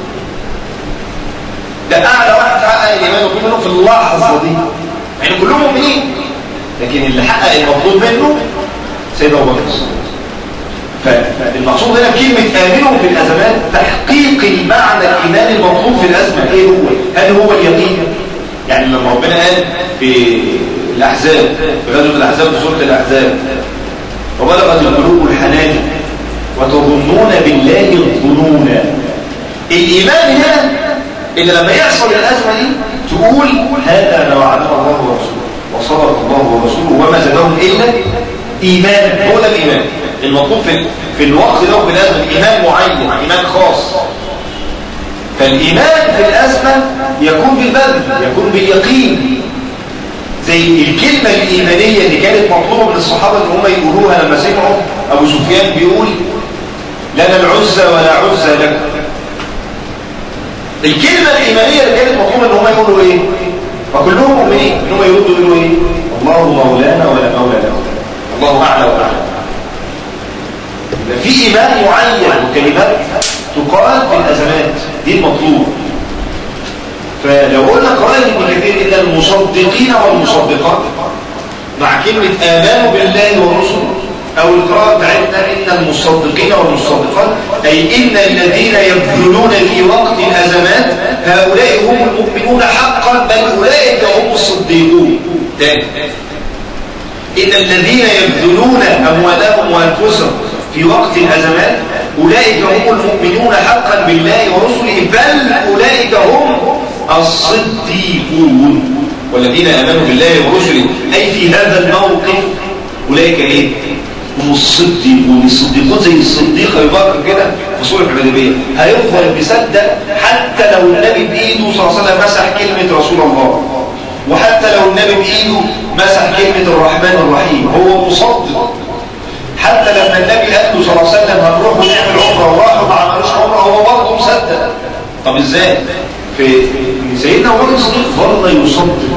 ده أعلى واحد حقق الإيمان المطلوب منه في اللحظة دي يعني كلهم مؤمنين لكن اللي حقق المطلوب منه سيدنا أبو بكر الصديق فالمقصود هنا بكلمة آمنوا في الأزمات تحقيق المعنى الإيمان المطلوب في الأزمة إيه هو؟ هل هو اليقين؟ يعني لما ربنا قال في الأحزاب في غزوة الأحزاب في سورة الأحزاب وبلغت القلوب الحناجر وتظنون بالله الظنون الإيمان هنا إن لما يحصل الأزمة دي تقول هذا ما وعدنا الله ورسوله وصدق الله ورسوله وما زادهم إلا إيمانا هو ده الإيمان المطلوب في, في الوقت ده وفي الأزمة إيمان معين إيمان خاص فالإيمان في الأزمة يكون بالبذل يكون باليقين زي الكلمة الإيمانية اللي كانت مطلوبة من الصحابة ان هم يقولوها لما سمعوا أبو سفيان بيقول لنا العزة ولا عزة لك الكلمة الإيمانية اللي كانت مطلوبة ان هم يقولوا إيه وكلهم مؤمنين ان هم يردوا يقولوا إيه الله مولانا ولا مولى له الله أعلى وأعلى في إيمان معين وكلمات تقال في الأزمات دي المطلوب فلو قلنا قرآن ابن كثير إلا المصدقين والمصدقات مع كلمة آمنوا بالله ورسله أو القراءة بتاعتنا إن المصدقين والمصدقات أي إن الذين يبذلون في وقت الأزمات هؤلاء هم المؤمنون حقا بل أولئك هم الصديقون تاني إن الذين يبذلون أموالهم وأنفسهم في وقت الأزمات أولئك هم المؤمنون حقا بالله ورسله بل أولئك هم الصديقون والذين آمنوا بالله ورسله أي في هذا الموقف أولئك إيه؟ هم الصديقون الصديقون زي الصديق أبي بكر كده في سورة الحديبية هيفضل مصدق حتى لو النبي بإيده صلى الله عليه وسلم مسح كلمة رسول الله وحتى لو النبي بإيده مسح كلمة الرحمن الرحيم هو مصدق حتى لما النبي قال له صلى الله عليه وسلم هنروح ونعمل عمره وراحوا ما عملوش عمره هو برضه مصدق طب ازاي في سيدنا ابو بكر الصديق ظل يصدق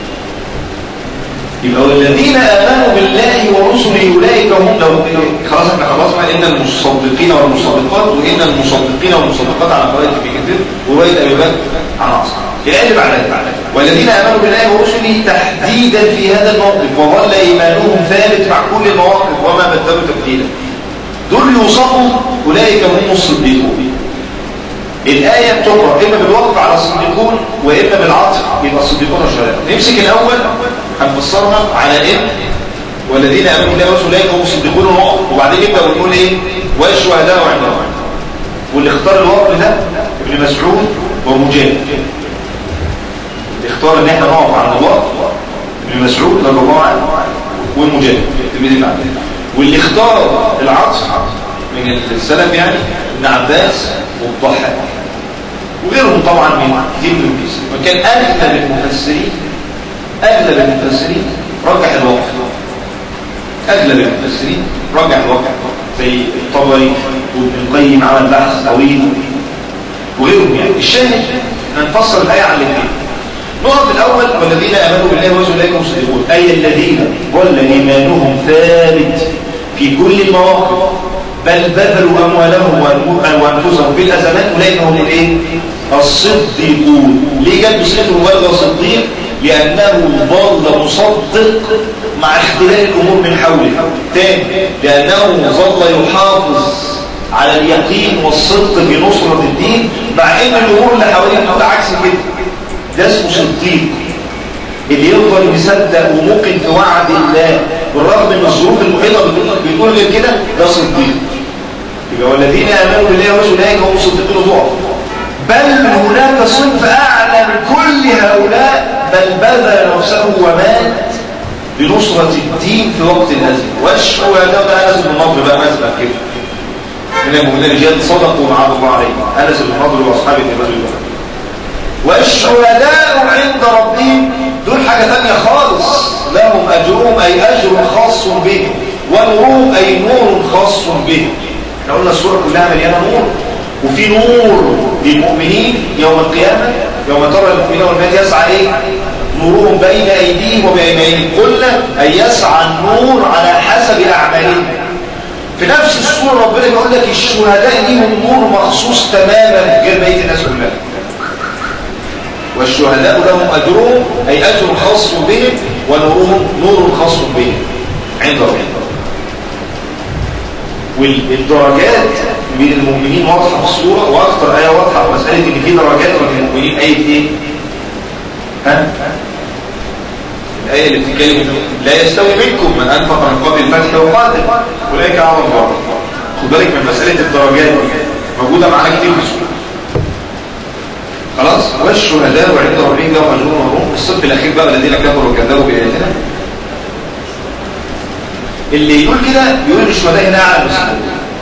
يبقى الذين امنوا بالله ورسله اولئك هم لو خلاص احنا خلصنا ان المصدقين والمصدقات وان المصدقين والمصدقات على قراءه في كتير وروايه ابي بكر عن عاصم يقلب بعدها والذين امنوا بالله ورسله تحديدا في هذا الموقف وظل ايمانهم ثابت مع كل المواقف وما بدلوا تبديلا دول يوصفوا اولئك هم الصديقون الآية بتقرأ إما بالوقف على الصديقون وإما بالعطف يبقى الصديقون الشهداء نمسك الأول هنفسرها على إن والذين آمنوا بالله ورسوله أولئك هم الصديقون ونقف وبعدين نبدأ ونقول إيه والشهداء عند الله واللي اختار الوقف ده ابن مسعود ومجاهد اختار ان احنا نقف عند الله ابن مسعود رضي الله عنه والمجاهد تلميذ ابن واللي اختار العطف من السلف يعني ابن عباس والضحاك وغيرهم طبعا من كثير من الكيس وكان اغلب المفسرين اغلب المفسرين رجح الوقف اغلب المفسرين رجح الوقف زي الطبري وابن القيم عمل بحث طويل وغيرهم يعني الشاهد نفسر الايه على الاثنين نقط الأول والذين آمنوا بالله ورسوله أولئك هم الصديقون أي الذين ظل إيمانهم ثابت في كل المواقف بل بذلوا أموالهم وأنفسهم في الأزمات أولئك هم الإيه؟ الصديقون ليه جاب بصيغة مبالغة صديق؟ لأنه ظل مصدق مع اختلاف الأمور من حوله تاني لأنه ظل يحافظ على اليقين والصدق في نصرة الدين مع ان الأمور اللي حواليه عكس كده ده اسمه صديق اللي يفضل يصدق وممكن في وعد الله بالرغم من الظروف المحيطه بتقول غير كده ده صديق يبقى والذين امنوا بالله ورسوله هم صديقون ضعف بل هناك صنف اعلى من كل هؤلاء بل بذل نفسه ومات لنصرة الدين في وقت الأزمة والشهداء ده أنس بن نضر بقى مسبق كده من المؤمنين رجال صدقوا مع الله عليهم أنس بن نضر وأصحاب النبي الله والشهداء عند ربهم دول حاجة تانية خالص لهم أجرهم أي أجر خاص بهم ونورهم أي نور خاص بهم احنا قلنا السورة كلها مليانة نور وفي نور للمؤمنين يوم القيامة يوم ترى المؤمنين والمؤمنات يسعى ايه نورهم بين ايديهم وبايمانهم قلنا ان يسعى النور على حسب اعمالهم في نفس السورة ربنا بيقول لك الشهداء ليهم نور مخصوص تماما غير بقيه الناس كلها والشهداء لهم أجرهم أي أجر خاص بهم ونورهم نور خاص بهم عند ربهم والدرجات بين المؤمنين واضحة في الصورة وأكثر آية واضحة في مسألة إن في درجات بين المؤمنين آية إيه؟ ها؟ الآية اللي بتتكلم لا يستوي منكم من أنفق من قبل الفتح وقاتل أولئك أعظم درجة خد بالك من مسألة الدرجات دي موجودة معانا كتير في السورة خلاص والشهداء عند ربهم لهم اجرهم وهم الصف الاخير بقى الذين كفروا وكذبوا باياتنا اللي يقول كده يقول ان الشهداء هنا اعلى من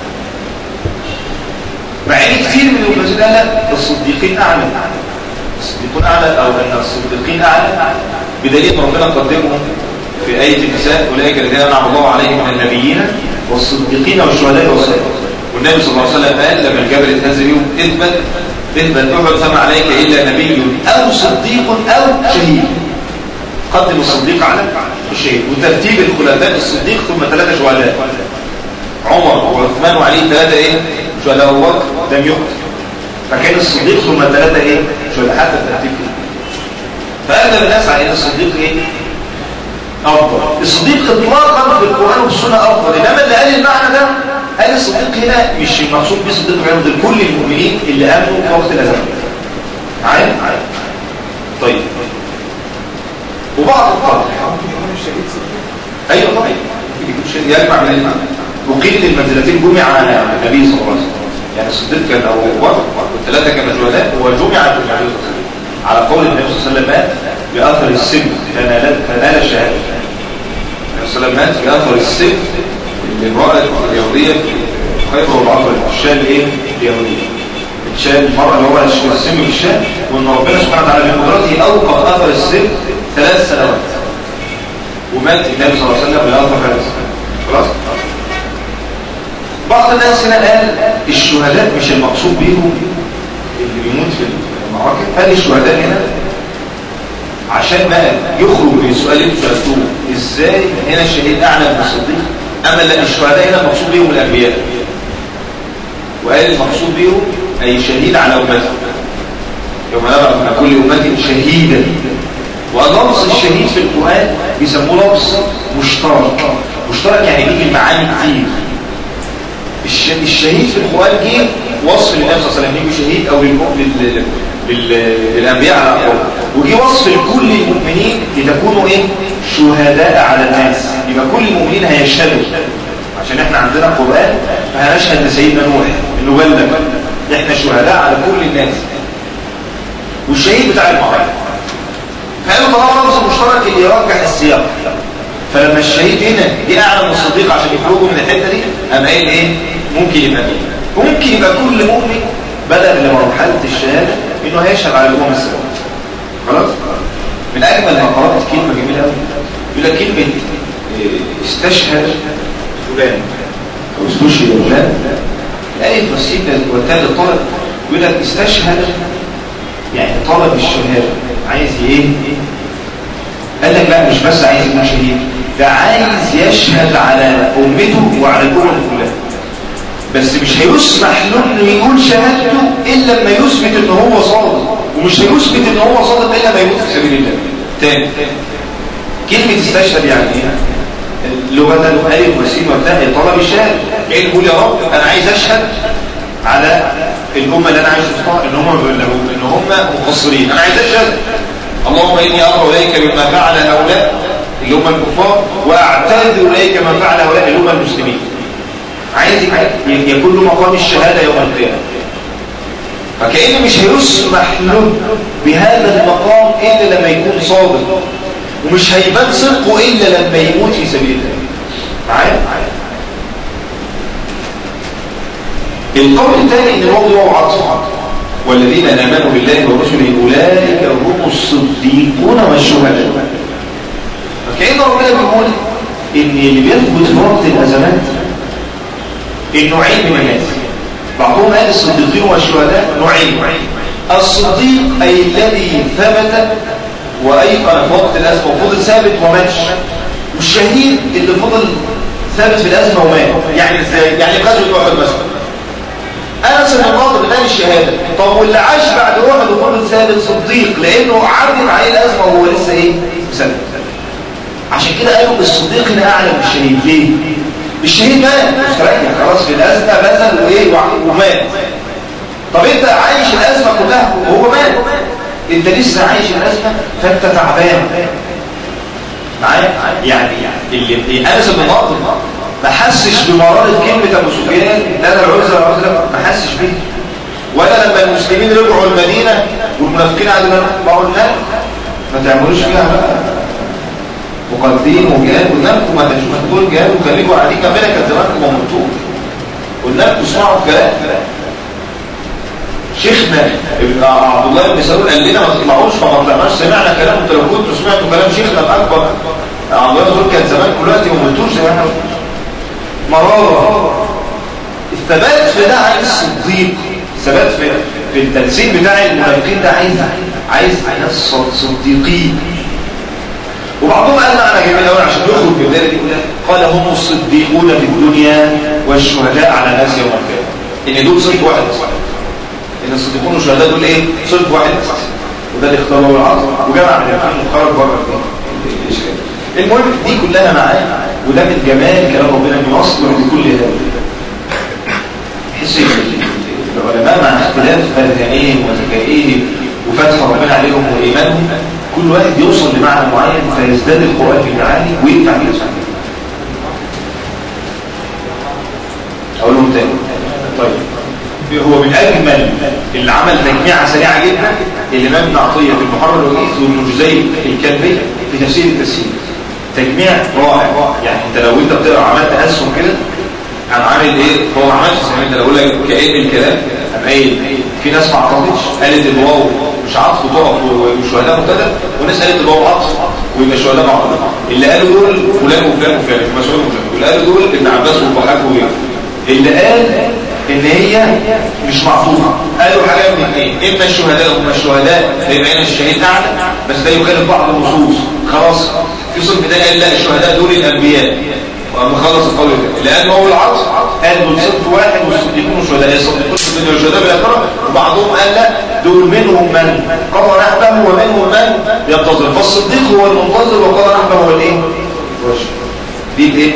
مع ان كثير من المفسرين قال لا الصديقين اعلى الصديقون اعلى او ان الصديقين اعلى بدليل ان ربنا قدمهم في ايه النساء اولئك الذين انعم الله عليهم من النبيين والصديقين والشهداء والصالحين والنبي صلى الله عليه وسلم قال لما الجبل اتهز بيهم اثبت اثبت احد فما عليك الا نبي او صديق او شهيد قدم الصديق على الشهيد وترتيب الخلفاء الصديق ثم ثلاثه شهداء عمر وعثمان وعلي ثلاثه ايه شهداء ابو بكر لم يقتل فكان الصديق ثم ثلاثه ايه شهداء حتى الترتيب كده فاغلب الناس على ان الصديق ايه افضل الصديق اطلاقا في القران والسنه افضل انما اللي قال المعنى ده قال الصديق هنا مش المقصود بيه صديق عند كل المؤمنين اللي امنوا في وقت الازمه معايا طيب وبعض القدر ايوه طبعا يجمع من المعنى وقيل المنزلتين جمع على النبي صلى الله عليه وسلم يعني الصديق كان ابو بكر والثلاثه كانوا شهداء وجمع على النبي صلى الله عليه وسلم على قول النبي صلى الله عليه وسلم مات باثر السم فنال فنال الشهاده النبي صلى الله عليه وسلم مات باثر السم الامراه اليهوديه في خيبر والعصر الشام ايه اليهوديه الشام المراه اللي هو السم في الشام وان ربنا سبحانه وتعالى بقدرته اوقف اثر السم ثلاث سنوات ومات النبي صلى الله عليه وسلم باثر ثلاث سنوات خلاص بعض الناس هنا قال الشهداء مش المقصود بيهم اللي بيموت في المعركة قال الشهداء هنا عشان بقى يخرج من السؤال اللي انتوا سالتوه ازاي هنا الشهيد اعلى من الصديق اما لا الشهداء هنا المقصود بيهم الانبياء وقال المقصود بيهم اي شهيد على امته يوم نبعث من كل امه شهيدا ولفظ الشهيد في القران بيسموه لفظ مشترك مشترك يعني بيجي معاني كتير الشهيد في القرآن جه وصف للنبي صلى الله عليه وسلم يجي شهيد أو لل... لل... للأنبياء على أقوال وجي وصف لكل المؤمنين لتكونوا إيه؟ شهداء على الناس يبقى كل المؤمنين هيشهدوا عشان احنا عندنا قرآن فهنشهد لسيدنا نوح انه بلغ احنا شهداء على كل الناس والشهيد بتاع المعركة فقالوا طالما لفظ مشترك اللي يرجح السياق فلما الشهيد هنا دي اعلى من الصديق عشان يخرجوا من الحته دي قام قايل ايه ممكن يبقى مين ممكن يبقى كل مؤمن بلغ لمرحله الشهاده انه هيشهد على الامم السبعه خلاص من اجمل ما قرات كلمه جميله قوي يقول لك كلمه استشهد فلان او استشهد فلان الالف والسين والتاء للطالب يقول لك استشهد يعني طلب الشهاده عايز ايه قال لك لا مش بس عايز يكون شهيد ده عايز يشهد على امته وعلى الامم كلها بس مش هيسمح له انه يقول شهادته الا لما يثبت ان هو صادق ومش هيثبت ان هو صادق الا لما يموت في سبيل الله تاني كلمه استشهد يعني ايه لغه الف وسين وتاء طلب الشهاده يعني يقول يا رب انا عايز اشهد على الامه اللي انا عايش وسطها ان هم ان هم مقصرين انا عايز اشهد اللهم إني أمر إليك بما فعل هؤلاء اللي هم الكفار وأعتذر إليك ما فعل هؤلاء اللي هم المسلمين عايز يكون له مقام الشهادة يوم القيامة فكأنه مش هيسمح له بهذا المقام إلا لما يكون صادق ومش هيبان صدقه إلا لما يموت في سبيل الله معايا؟ القول الثاني ان الموضوع عطف والذين امنوا بالله ورسله اولئك هم الصديقون والشهداء فكأن ربنا بيقول ان اللي بيثبت في وقت الازمات النوعين من الناس بعضهم قال الصديقين والشهداء نوعين الصديق اي الذي ثبت وايقن في وقت الازمه وفضل ثابت وماتش والشهيد اللي فضل ثابت في الازمه ومات يعني ازاي يعني غزوه احد مثلا انس بن النضر ده الشهاده طب واللي عاش بعد احد وفضل ثابت صديق لانه عدت عليه الازمه وهو لسه ايه سنه عشان كده قالوا الصديق هنا اعلى من الشهيد ليه الشهيد مات مستريح خلاص في الازمه بذل وايه ومات طب انت عايش الازمه كلها وهو مات انت لسه عايش الازمه فانت تعبان معايا يعني اللي انس بن النضر ما حسش بمرارة كلمة أبو سفيان لا ده العزة العزة ما حسش بيه ولا لما المسلمين رجعوا المدينة والمنافقين قالوا ما قلنا ما تعملوش فيها بقى مقدين وجهاد قلنا لكم ما تشوفوا جهاد وخليكوا قاعدين كمان كان زمانكم ما موتوش قلنا لكم اسمعوا الكلام شيخنا ابن عبد الله بن سلول قال لنا ما تطلعوش فما طلعناش سمعنا كلام انتوا لو كنتوا سمعتوا كلام شيخنا الاكبر عبد الله بن سلول كان زمان دلوقتي ما موتوش زي ما احنا مرارة الثبات في ده عايز صديق الثبات في في التنسيق بتاع المنافقين ده عايز عايز ناس صديقين وبعضهم قال معنى جميل قوي عشان يخرج من الدايره دي كلها قال هم الصديقون في الدنيا والشهداء على الناس يوم القيامه ان دول صنف واحد ان الصديقون والشهداء دول ايه صنف واحد وده اللي اختاره العصر وجمع من الاثنين وخرج بره الاشكال المهم دي كلها معاه وده من جمال كلام ربنا من اصل لكل هذا حس العلماء مع اختلاف اذهانهم وذكائهم وفتح ربنا عليهم وايمانهم كل واحد يوصل لمعنى معين فيزداد القران في المعاني وينفع بيه صحيح اقول لهم تاني طيب هو من اجمل اللي عمل تجميعه سريعه جدا الامام ابن عطيه في المحرر الوجيز وابن جزي الكلبي في تفسير التسهيل تجميع رائع يعني انت لو انت بتقرا عملت اسهم كده انا عامل ايه هو ما عملش زي انت لو اقول لك كأن الكلام انا قايل في ناس ما عطفتش قالت الواو مش عطف وتقف والشهداء مبتدا وناس قالت الواو عطف ويبقى الشهداء معطف اللي قالوا دول فلان وفلان وفلان مسؤول وفلان واللي قالوا دول ابن عباس والضحاك وغيره اللي قال ان هي مش معطوفه قالوا حاجه من اثنين اما الشهداء هم الشهداء فيبقى هنا الشهيد اعلى بس ده يخالف بعض النصوص خلاص في صنف ده قال لا الشهداء دول الانبياء وأما خلص القول ده لأن هو العطف قال دول صنف واحد والصديقون والشهداء الصديقون في الدنيا والشهداء بالآخرة وبعضهم قال لا دول منهم من قضى نحبه ومنهم من ينتظر فالصديق هو المنتظر وقضى نحبه هو الايه؟ دي الايه؟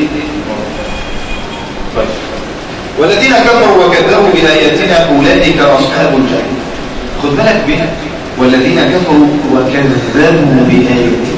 طيب والذين كفروا وكذبوا بآياتنا أولئك أصحاب الجحيم خد بالك بها والذين كفروا وكذبوا بآياتنا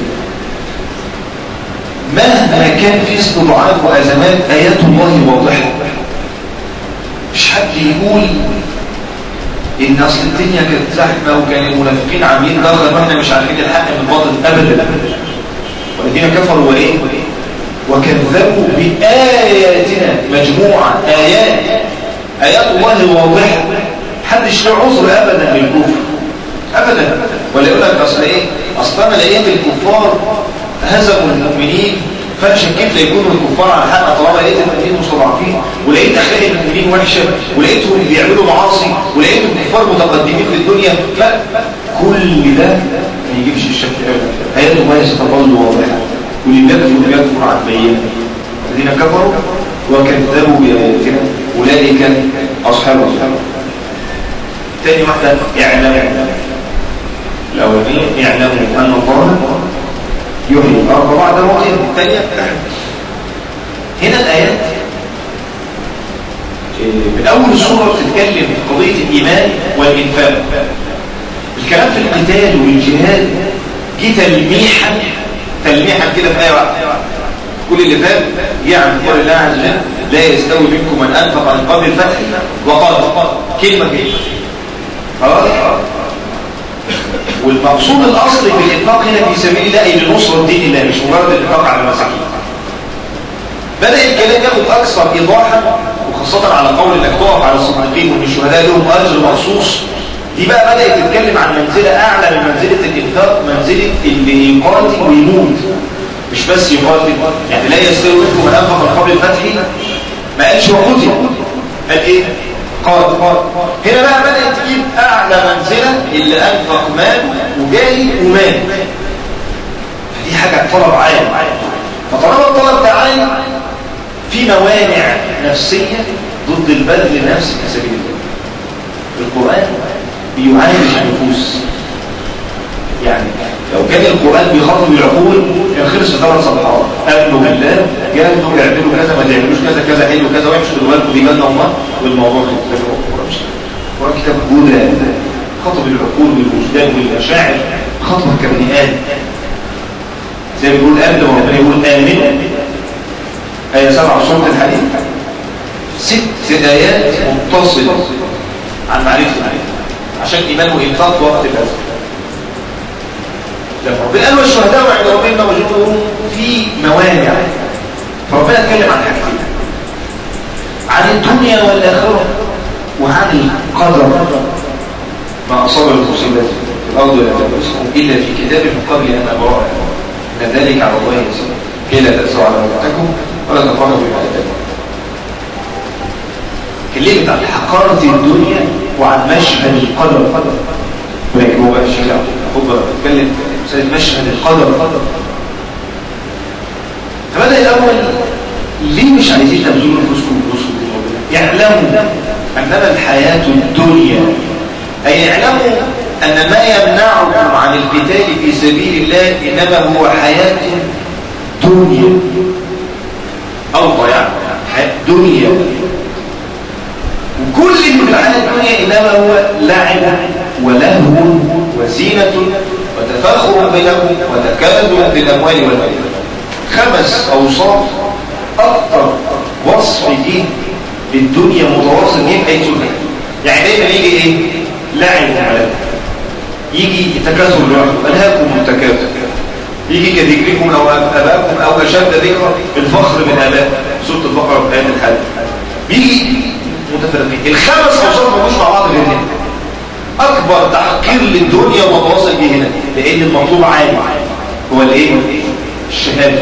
مهما كان في استضعاف وأزمات آيات الله واضحة مش حد يقول إن أصل الدنيا كانت زحمة وكان المنافقين عاملين ضغط وإحنا مش عارفين الحق من الباطل أبدا والذين كفروا وإيه وكذبوا بآياتنا مجموعة آيات آيات الله واضحة محدش له عذر أبدا للكفر أبدا ولا يقول لك أصل إيه أصلا لقيت الكفار هزموا المؤمنين فشكيت ليكونوا الكفار على حق طالما لقيت المؤمنين مستضعفين ولقيت اخلاق المؤمنين وحشه ولقيتهم بيعملوا معاصي ولقيت الكفار متقدمين في الدنيا فكل ده ما يجيبش الشك ابدا ايات الله ستظل واضحه واللي يكفر يكفر عن بينه الذين كفروا وكذبوا باياتنا اولئك اصحاب الجنه تاني واحده اعلموا الاولانيه اعلموا ان الله يحيي الأرض بعد موتها الثانية هنا الآيات من أول السورة بتتكلم في قضية الإيمان والإنفاق الكلام في القتال والجهاد جه تلميحا تلميحا كده في ايه واحده كل اللي فات يعني قول الله عز وجل لا يستوي منكم من انفق من قبل الفتح وقال كلمه كلمه خلاص والمقصود الاصلي بالانفاق هنا في سبيل الله اي لنصره دين الله مش مجرد الانفاق على المساكين بدا الكلام ياخد اكثر ايضاحا وخاصه على قول انك تقف على الصديقين وان الشهداء لهم اجر مخصوص دي بقى بدات تتكلم عن منزله اعلى من منزله الانفاق منزله اللي يقاتل ويموت مش بس يقاتل يعني لا يستوي منكم من انفق من قبل الفتح ما قالش وقتل قال ايه قاتل هنا بقى بدات تجيب اعلى منزله اللي انفق مال وجاهد ومال دي حاجه طلب عالي فطالما الطلب ده عالي في موانع نفسيه ضد البذل النفسي في سبيل الله القران بيعالج النفوس يعني لو كان القرآن بيخاطب العقول كان خلص في ثلاث صفحات امنوا بالله جاهدوا اعملوا كذا ما تعملوش كذا كذا حلو كذا وامشوا بالوالد دي بالنا الله والموضوع كده القرآن كتاب هدى خاطب العقول والوجدان والمشاعر خاطبك كبني ادم زي ما بيقول قبل ما ربنا يقول امن آية سبعة سورة الحديث ست آيات متصلة عن معرفة المعرفة عشان إيمان وإنفاق وقت الأزل لما ربنا قال والشهداء عند ربنا وجدهم في موانع فربنا اتكلم عن حاجتين عن الدنيا والآخرة وعن القدر ما أصاب المصيبات في الأرض ولا تنقصهم إلا في كتاب من قبل أن أبرأ إن ذلك على الله يسير كي لا تأسوا على موتكم ولا تفرحوا بما آتاكم كلمت عن حقارة الدنيا وعن مشهد القدر ولكن هو بقى الشيخ خد بتكلم مسألة مشهد القدر فبدأ الأول ليه مش عايزين تبذلوا نفوسكم بنفسكم يعلموا أنما الحياة الدنيا أي يعلموا أن ما يمنعكم عن القتال في سبيل الله إنما هو حياة دنيا أوضى يعني حياة دنيا وكل اللي في الحياة الدنيا إنما هو لعب ولهو وزينة وتفاخر بينكم وتكاثر في الأموال والأولاد خمس أوصاف أكثر وصف دي للدنيا متواصل دي حيث يعني دايما يجي إيه؟ لعب وملك يجي تكاثر لوحده ألهاكم التكاثر يجي كذكركم أو أباكم أو أشد ذكر الفخر من أباء سورة البقرة في آية الحج بيجي متفرقين الخمس أوصاف ما مع بعض غير هنا أكبر تحقير للدنيا متواصل به هنا لأن المطلوب عالي هو الإيه؟ الشهادة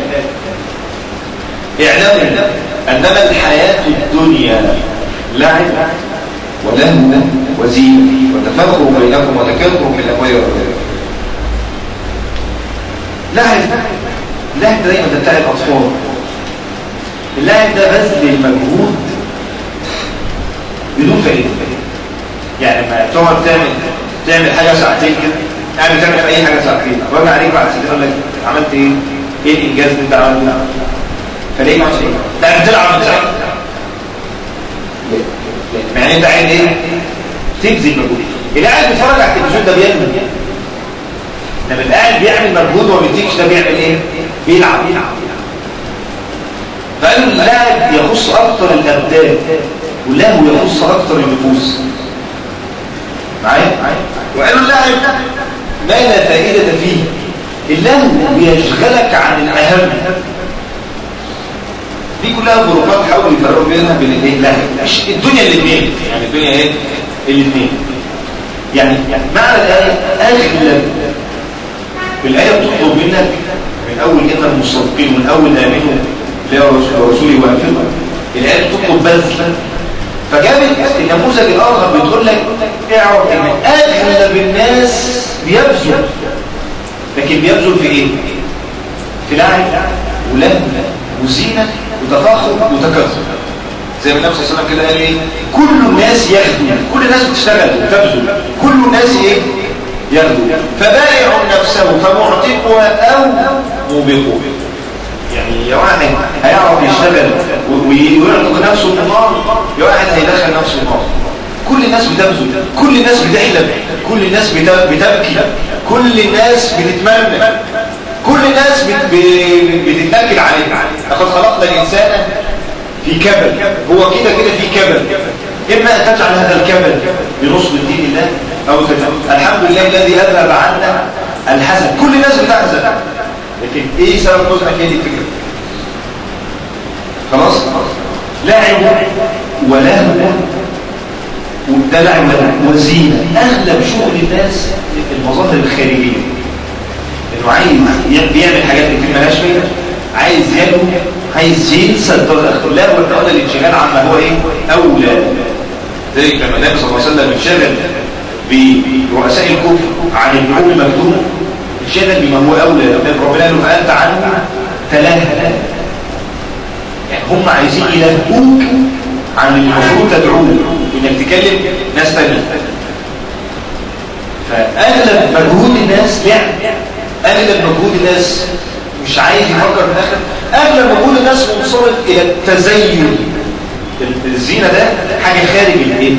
اعلموا أنما الحياة الدنيا لعب ولهو وزينة وتفاخر بينكم وتكاثر في الأموال والأولاد لعب اللعب دايما ده بتاع الأطفال اللعب ده بذل المجهود بدون فائدة يعني ما تقعد تعمل تعمل حاجة ساعتين كده يعني تعمل أي حاجة ساعتين واجي عليك بعد ساعتين أقول لك عملت إيه؟ إيه الإنجاز اللي أنت عملته؟ فليه ما عملتش إيه؟ لا بتلعب من ساعتين يعني أنت عايز إيه؟ تبذل مجهود اللي قاعد بيتفرج على التلفزيون ده بيعمل إيه؟ لما اللي قاعد بيعمل مجهود وما بيديكش ده بيعمل إيه؟ بيلعب بيلعب فقالوا اللاعب يخص أكتر الأبدان واللهو يخص أكتر النفوس معايا وقالوا اللاعب ما لا فائدة فيه اللهو بيشغلك عن الأهم دي كلها فروقات حاولوا يفرقوا بينها بين الايه لا الدنيا الاثنين يعني الدنيا ايه الاثنين يعني معنى الايه اغلب الايه بتطلب منك من اول ان المصدقين ومن اول امنوا لرسولي وانفقوا الايه بتطلب بذل فجابت النموذج الاخر بتقول لك اعرف ان اغلب الناس بيبذل لكن بيبذل في ايه في لعب ولهو وزينه وتفاخر وتكاثر زي ما النبي صلى الله عليه وسلم كده قال ايه كل الناس يخدم كل الناس بتشتغل وتبذل كل الناس ايه يخدم فبائع نفسه فمعتقها او موبقها يعني يا واحد هيعرف يشتغل ويعتق نفسه من النار يا واحد هيدخل نفسه النار كل الناس بتبذل كل الناس بتحلم كل الناس بتبكي كل الناس بتتمنى كل الناس بتتنكد عليه لقد خلقنا الإنسان في كبل هو كده كده في كبل إما أن تجعل هذا الكبل بنصب الدين الله أو تجعل الحمد لله الذي أذهب عنا الحزن كل الناس بتحزن لكن إيه سبب حزنك هي دي الفكرة خلاص لعب ولهو ودلع وزينة أغلب شغل الناس المظاهر الخارجية إنه عايز بيعمل حاجات كتير مالهاش فايدة عايز يلو عايز ينسى الدور الأخر لا والدولة الانشغال عما هو إيه أولى ذلك لما النبي صلى الله عليه وسلم انشغل برؤساء الكفر عن الحكم المكتوب انشغل بما هو أولى ربنا قال له فأنت عنه تلهى يعني هم عايزين يلهوك عن المفروض تدعوه انك تكلم ناس تانية فاغلب مجهود الناس لعب اغلب مجهود الناس مش عايز يفكر في الاخر اغلب مجهود الناس منصرف الى التزين الزينه ده حاجه خارج البيت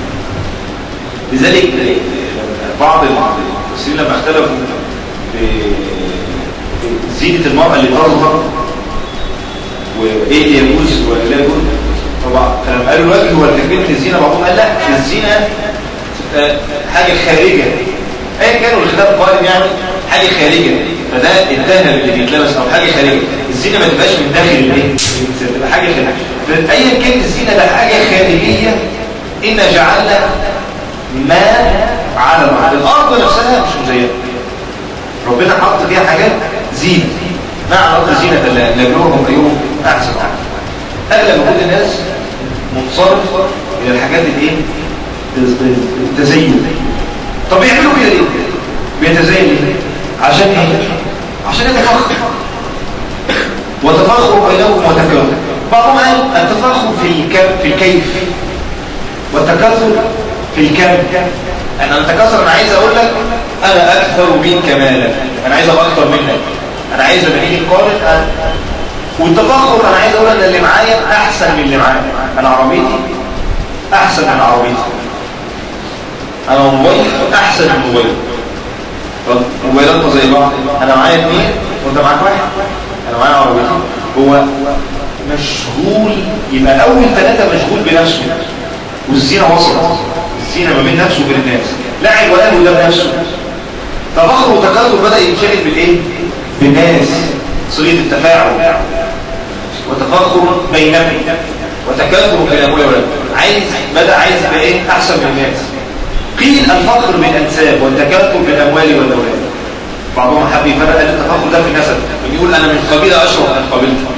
لذلك بعض المفسرين لما اختلفوا في زينه المراه اللي تظهر وايه اللي يجوز ولا لا يجوز طبعا فلما قالوا الوجه هو تكبيره الزينه بعضهم قال لا الزينه حاجه خارجه ايا كانوا الخلاف قائم يعني حاجه خارجه فده الذهب اللي بيتلبس او حاجه خارجه الزينه ما تبقاش من داخل البيت تبقى حاجه خارجيه ايا كانت الزينه ده حاجه خارجيه ان جعلنا ما على الارض الارض نفسها مش مزينه ربنا حط فيها حاجات زينه ما على الارض زينه الله لنبلوهم ايهم احسن اغلب وجود الناس منصرف الى الحاجات الايه التزين طب يعملوا كده ليه بيتزين ليه عشان ايه عشان يتفخر وتفخر بينهم وتكاثر بعضهم قال التفخر في الكم في الكيف والتكاثر في الكم انا اتكاثر انا عايز اقول لك انا اكثر منك مالا انا عايز ابقى اكثر منك انا عايز ابقى نيجي نقارن والتفخر انا عايز اقول ان اللي معايا احسن من اللي معايا انا عربيتي احسن من عربيتي انا موبايل احسن من موبايل موبايلاتنا زي بعض انا معايا اثنين وانت معاك واحد انا معايا عربيتي هو مشغول يبقى اول ثلاثه مشغول بنفسه والزينه وصلت الزينه ما بين نفسه وبين الناس لاعب ولا ده بنفسه تفخر وتكاثر بدا ينشغل بالايه بالناس صيغه التفاعل وتفاخر بينهم وتكاثر في الاموال والولد عايز بدا عايز يبقى ايه احسن من الناس قيل الفخر بالانساب والتكاثر بالاموال والاولاد بعضهم حب يفرق التفاخر ده في النسب يقول انا من قبيله اشرف من قبيلتي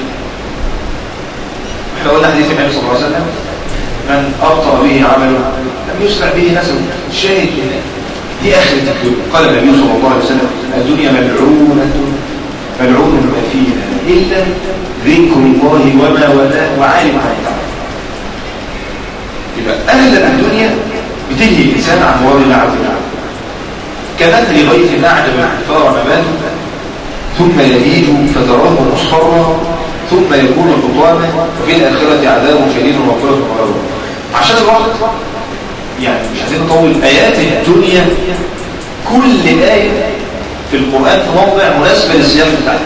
احنا قلنا حديث النبي صلى الله عليه وسلم من ابطا به عمله لم يسرع به نسبه الشاهد دي اخر الدنيا قال النبي صلى الله عليه وسلم الدنيا ملعونه ملعون ما فيها إلا ذكر الله وما ولا وعالم عن تعالى يبقى أغلب الدنيا بتنهي الإنسان عن مراد الله عز وجل كمثل غيث أعجب الكفار نباته ثم يهيج فتراه مصفرا ثم يكون حطاما وفي الآخرة عذاب شديد ومغفرة وغيره عشان الوقت يعني مش عايزين نطول آيات الدنيا كل آية في القرآن في موضع مناسبة للسياق بتاعها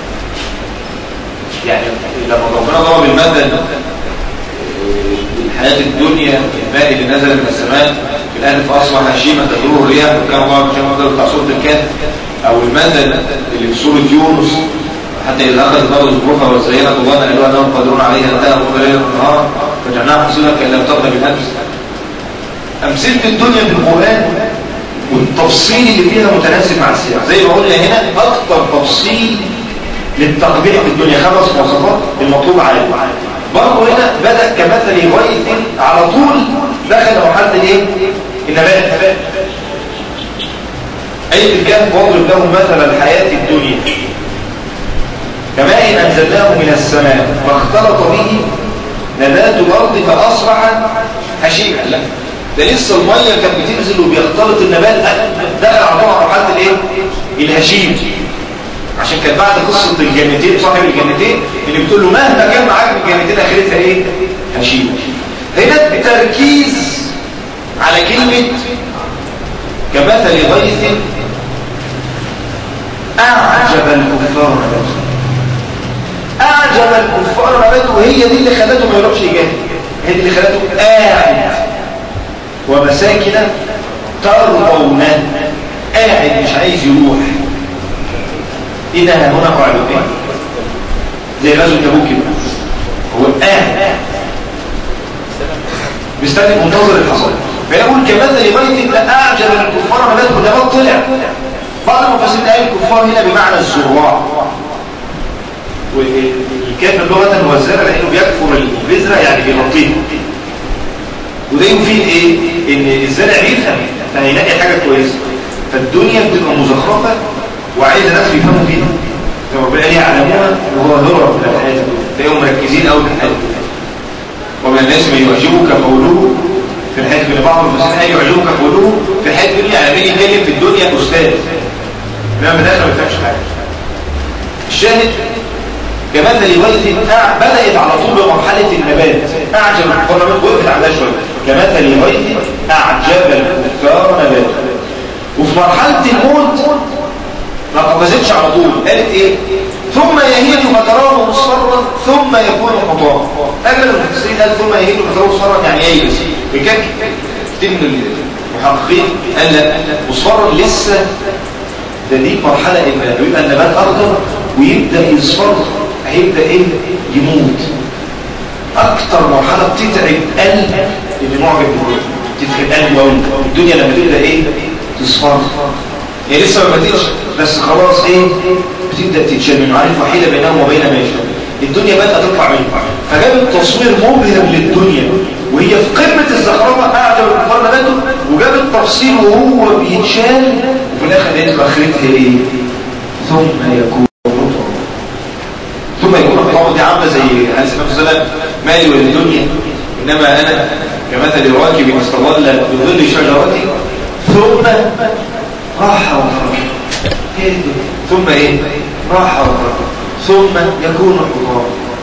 يعني لما ربنا ضرب المثل الحياة الدنيا الماء اللي نزل من السماء في الآن فأصبح هشيمة تدور الرياح وكان الله مش مقدر بتاع سورة الكهف أو المثل اللي في سورة يونس حتى إذا أخذت الأرض زخرفها وزينت الله قالوا أنهم قادرون عليها أن تأخذ ليلة النهار فجعلناها حصيلة كأن لم تغن بالأمس أمثلة الدنيا في القرآن والتفصيل اللي فيها متناسب مع السياق زي ما قلنا هنا اكتر تفصيل للتقبيح في الدنيا خمس مواصفات المطلوب عليه برضه هنا بدا كمثل غيث على طول دخل مرحله الايه النبات اي الكهف واضرب لهم مثل الحياه الدنيا كماء انزلناه من السماء فاختلط به نبات الارض فاصبح هشيما لا ده لسه الميه كانت بتنزل وبيختلط النبات دخل على مرحله الايه الهشيم عشان كان بعد قصه الجنتين صاحب الجنتين اللي بتقول له مهما كان معاك من الجنتين اخرتها ايه هشيم هنا التركيز على كلمة كمثل غيث أعجب الكفار نباته أعجب الكفار نباته وهي دي اللي خلته ما يروحش يجاهد هي دي اللي خلته قاعد ومساكن ترضون قاعد مش عايز يروح إنها هنا قاعدتين زي غزو تبوك كده هو قاعد مستني منتظر الحصول فيقول كمثل بيت لأعجب الكفار مبادئ ده طلع بعض المفسرين قال الكفار هنا بمعنى الزراع والكافر لغة هو الزرع لأنه بيكفر البذرة يعني بيغطيه وده يفيد ايه؟ ان الزرع بيفهم فهيلاقي حاجة كويسة فالدنيا بتبقى مزخرفة وعايزة ناس يفهموا فيها ربنا قال يعلموها وهو ذرة في الحياة تلاقيهم مركزين قوي في الحياة ومن الناس من يعجبك قوله في الحياة الدنيا بعض المفسرين قال يعجبك قوله في الحياة الدنيا يعني مين يتكلم في الدنيا أستاذ لما بدأنا ما يفهمش حاجة الشاهد كمثل غيث بدأت على طول بمرحلة النبات أعجب الكفار نبات وقفت عندها شوية كمثل غيث أعجب الكفار نبات وفي مرحلة الموت ما قفزتش على طول قالت ايه ثم يهيج فتراه مصفرا ثم يكون حطاما اغلب المفسرين قال ثم يهيج فتراه مصفرا يعني ييبس بكان كتير من المحققين قال لا مصفرا لسه ده دي مرحله ان بيبقى النبات اخضر ويبدا يصفر هيبدا ايه يموت اكتر مرحله بتتعب قلب اللي معجب بالدنيا بتتعب قلب قوي الدنيا لما تبدا ايه تصفر هي لسه ما بديتش بس خلاص ايه بتبدا تتشال منه عارف وحيده بينهم وبين ما يشاء الدنيا بدات تطلع منه فجاب التصوير مبهر للدنيا وهي في قمه الزخرفه قاعده بالكفار نباته وجاب التفصيل وهو بيتشال وفي الاخر لقيت اخرتها ايه ثم يكون ثم يكون الطعام دي عامله زي عليه الصلاه والسلام مالي وللدنيا انما انا كمثل راكب استظل بظل شجرتي ثم راح وفرج ثم ايه راح وفرج ثم يكون حضارا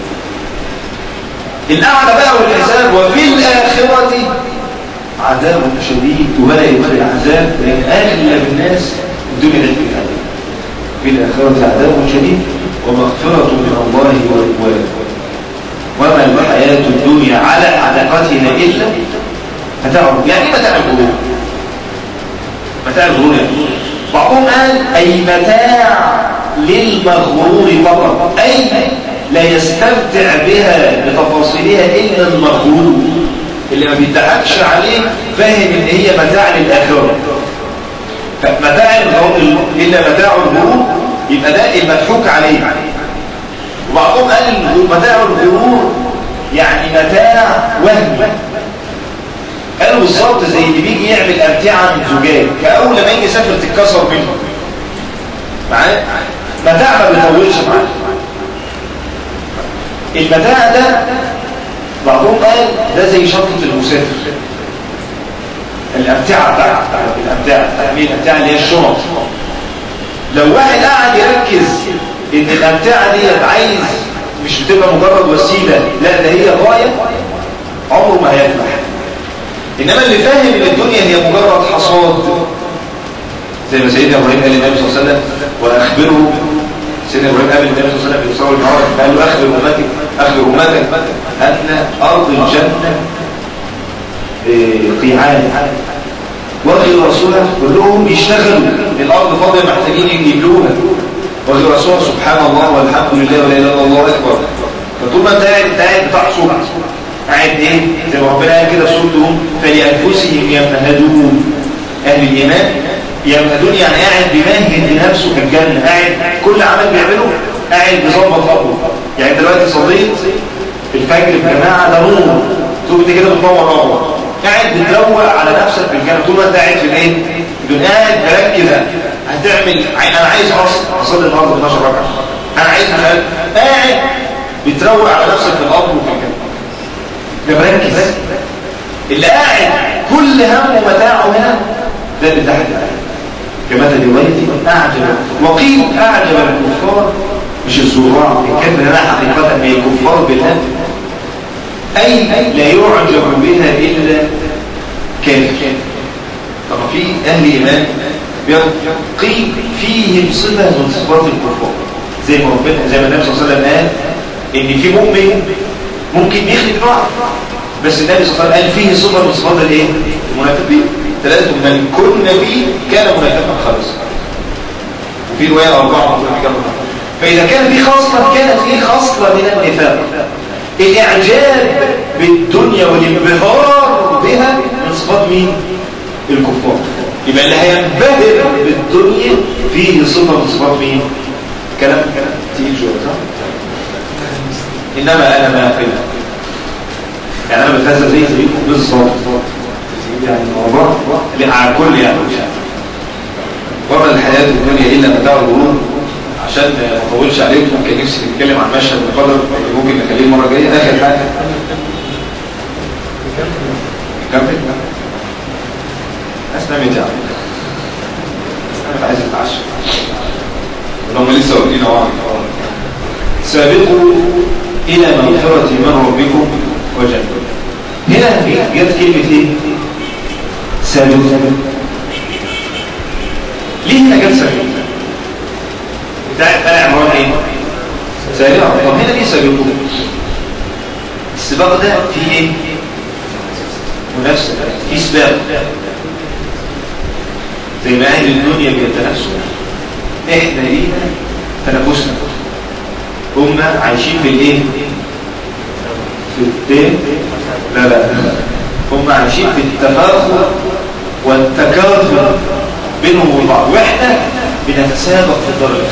الأعلى بقى والحساب وفي الآخرة عذاب شديد وبدأت العذاب لأن أغلب الناس الدنيا عند العذاب في الآخرة عذاب شديد ومغفرة من الله ورضوان وما الحياة الدنيا على علاقتها إلا متاع يعني متاع الغرور متاع الغرور يعني بعضهم قال أي متاع للمغرور فقط أي لا يستمتع بها بتفاصيلها إلا المغرور اللي ما بيضحكش عليه فاهم ان هي متاع للآخرة فمتاع الغرور إلا متاع الغرور يبقى ده المضحوك عليه وبعضهم قال متاع الغرور يعني متاع وهم قالوا بالظبط زي اللي بيجي يعمل أمتعة من زجاج فأول لما يجي يسافر تتكسر منه معايا متاع ما بيطولش معاه المتاع ده بعضهم قال ده زي شنطة المسافر الأمتعة بتاعت الأمتعة تعميل الأمتعة اللي هي الشنط لو واحد قاعد يركز ان الأمتعة دي عايز مش بتبقى مجرد وسيلة لا ده هي غاية عمره ما هيفلح إنما اللي فاهم ان الدنيا هي مجرد حصاد زي ما سيدنا إبراهيم قال للنبي صلى الله عليه وسلم وأخبره سيدنا إبراهيم قال للنبي صلى الله عليه وسلم في صور المعارف قال له أخبر أمتك أخبر أمتك أن أرض الجنة قيعان وغير رسولها كلهم بيشتغلوا الأرض فاضية محتاجين يجيبوها وغير رسولها سبحان الله والحمد لله ولا إله إلا الله أكبر فطول ما أنت قاعد أنت قاعد بتحصل قاعد إيه زي ما ربنا قال كده في سورتهم فلأنفسهم يمهدون أهل الإيمان يمهدون يعني قاعد بيمهد لنفسه في الجنة قاعد كل عمل بيعمله قاعد بيظبط ربه يعني دلوقتي صليت الفجر في جماعة ده نور تقول انت كده بتنور ربه قاعد بتروق على نفسك في الجنة طول ما انت قاعد في الايه؟ بدون قاعد مركز هتعمل انا عايز اصلا اصلي النهارده 12 ركعه انا عايز أخل... قاعد بتروق على نفسك في الارض وفي الجنة ده مركز اللي قاعد كل همه ومتاعه هنا ده اللي تحت كمثل الويت أعجب وقيل أعجب الكفار مش الزراع الكلمة هنا حقيقة هي الكفار بالله أي لا يعجب بها إلا كافر طب في أهل إيمان يقيم فيهم صفة من صفات الكفار زي ما ربنا زي ما النبي صلى الله عليه وسلم قال ان في مؤمن ممكن يخلق بعض بس النبي صلى الله عليه وسلم قال فيه صفة من صفات الايه المنافقين ثلاثة من كنا فيه كان منافقا خالصا وفي رواية أربعة فإذا كان في خاصلة كانت فيه خاصلة من النفاق الإعجاب بالدنيا والانبهار بها من صفات مين؟ الكفار يبقى اللي هينبهر بالدنيا فيه صفة من صفات مين؟ كلام كلام تيجي شوية صح؟ إنما أنا ما أفهم يعني أنا بتهزر زي زيكم بالظبط يعني الموضوع على كل يعني وما الحياة الدنيا إلا متاع الغرور عشان ما اطولش عليكم كان نفسي نتكلم عن مشهد القدر ممكن نخليه المره الجايه اخر حاجه نكمل اسمع مين يعني انا عايز اتعشى هم لسه واقفين اهو سابقوا الى مغفره من ربكم وجنه هنا جت كلمه ايه سابقوا ليه هنا جت سابقوا ده ده عنوان ايه سابقا طب هنا ليه سابقوا السباق ده فيه ايه منافسه في سباق زي ما اهل الدنيا بيتنافسوا احنا لينا تنافسنا هم عايشين في الايه في الدين لا لا هم عايشين في التفاخر والتكاثر بينهم وبين بعض واحنا بنتسابق في الدرجه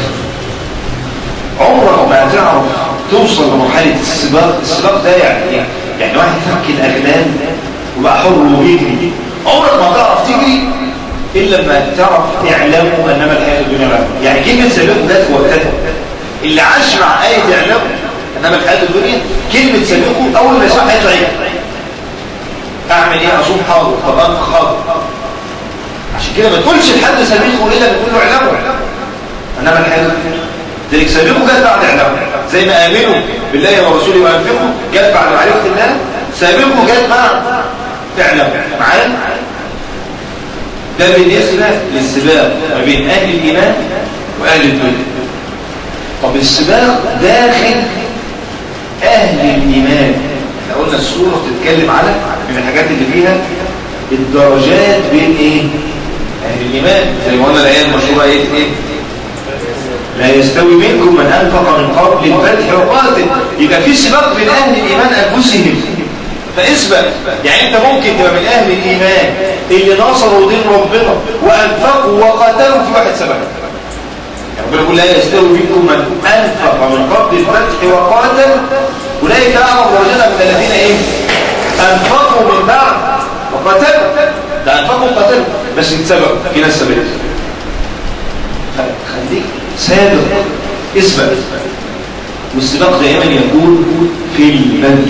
عمرك ما هتعرف توصل لمرحله السباق السباق ده يعني ايه يعني واحد فك الاغلال وبقى حر وبيجري عمرك ما هتعرف تجري الا لما تعرف اعلامه انما الحياه الدنيا لعبه يعني كلمه سابقه ده هو كده اللي عاش مع ايه اعلامه انما الحياه الدنيا كلمه سابقه اول ما يسمعها يطلع اعمل ايه اصوم حاضر طب انفق حاضر عشان كده ما تقولش لحد سابقه الا بتقول له اعلامه انما الحياه الدنيا ذلك سابقه جت بعد اعلامه زي ما امنوا بالله ورسوله وانفقوا جت بعد معرفه الله سابقه جت بعد اعلامه معايا ده بالنسبة للسباق ما بين أهل الإيمان وأهل الدنيا طب السباق داخل أهل الإيمان احنا قلنا السورة بتتكلم على من الحاجات اللي فيها الدرجات بين إيه؟ أهل الإيمان زي ما قلنا الآية المشهورة إيه؟ إيه؟ لا يستوي منكم من أنفق من قبل الفتح وقاتل يبقى في سباق بين أهل الإيمان أنفسهم فاسبق يعني انت ممكن تبقى من اهل الايمان اللي نصروا دين ربنا وانفقوا وقاتلوا في واحد سبق يعني ربنا يقول لا يستوي منكم من انفق من قبل الفتح وقاتل اولئك اعظم درجات من الذين ايه انفقوا من بعد وقاتلوا ده انفقوا وقاتلوا بس اتسبقوا في ناس سبقت خليك سابق اسبق والسباق دائما يكون في البذل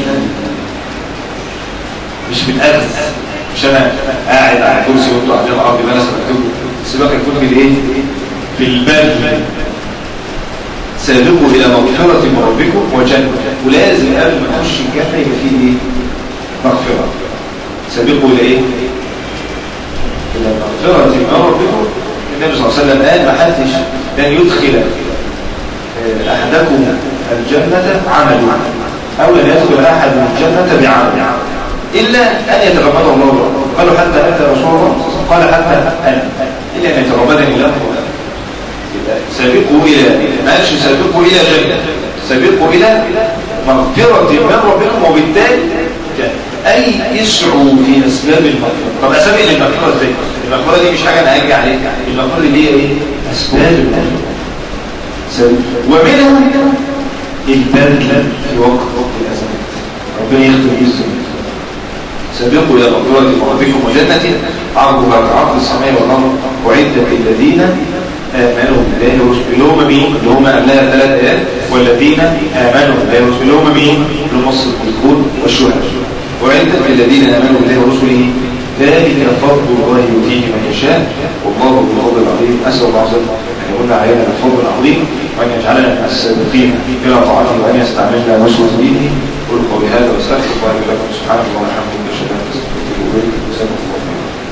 مش بالأخذ مش أنا قاعد على كرسي وانتوا قاعدين على الأرض يبقى أنا سبقتكم السباق يكون في الإيه؟ في البذل سابقوا إلى مغفرة من ربكم وجنة ولازم قبل ما نخش الجنة يبقى فيه إيه؟ مغفرة سابقوا إلى إيه؟ إلى مغفرة من ربكم النبي صلى الله عليه وسلم قال ما حدش لن يدخل أحدكم الجنة عمله أو لن يدخل أحد الجنة بعمل إلا أن يتغمده الله قالوا حتى أنت رسول الله قال حتى أنا إلا أن يتغمدني الله سابقوا إلى ما قالش سابقوا إلى جنة سابقوا إلى مغفرة من ربكم وبالتالي أي اسعوا في أسباب المغفرة طب أسباب إيه المغفرة ازاي؟ المغفرة دي مش حاجة أنا هاجي عليها المغفرة دي هي إيه؟ أسباب المغفرة ومنها البذل في وقت وقت الأزمات ربنا يختم بالسنة سابقوا إلى مغفرة ربكم وجنة عرضها كعرض السماء والأرض أعدت للذين آمنوا بالله ورسوله اللي هم مين؟ اللي هم قبلها ثلاث آيات والذين آمنوا بالله ورسوله اللي هم مين؟ اللي هم الصديقون والشهداء أعدت للذين آمنوا بالله ورسوله ذلك فضل الله يؤتيه من يشاء والله ذو الفضل العظيم أسأل الله عز وجل أن يكون علينا الفضل العظيم وأن يجعلنا من السابقين إلى طاعته وأن يستعملنا نشر دينه قل قولي هذا واستغفر الله لكم سبحانه وتعالى وبحمده اشهد ان لا اله الا الله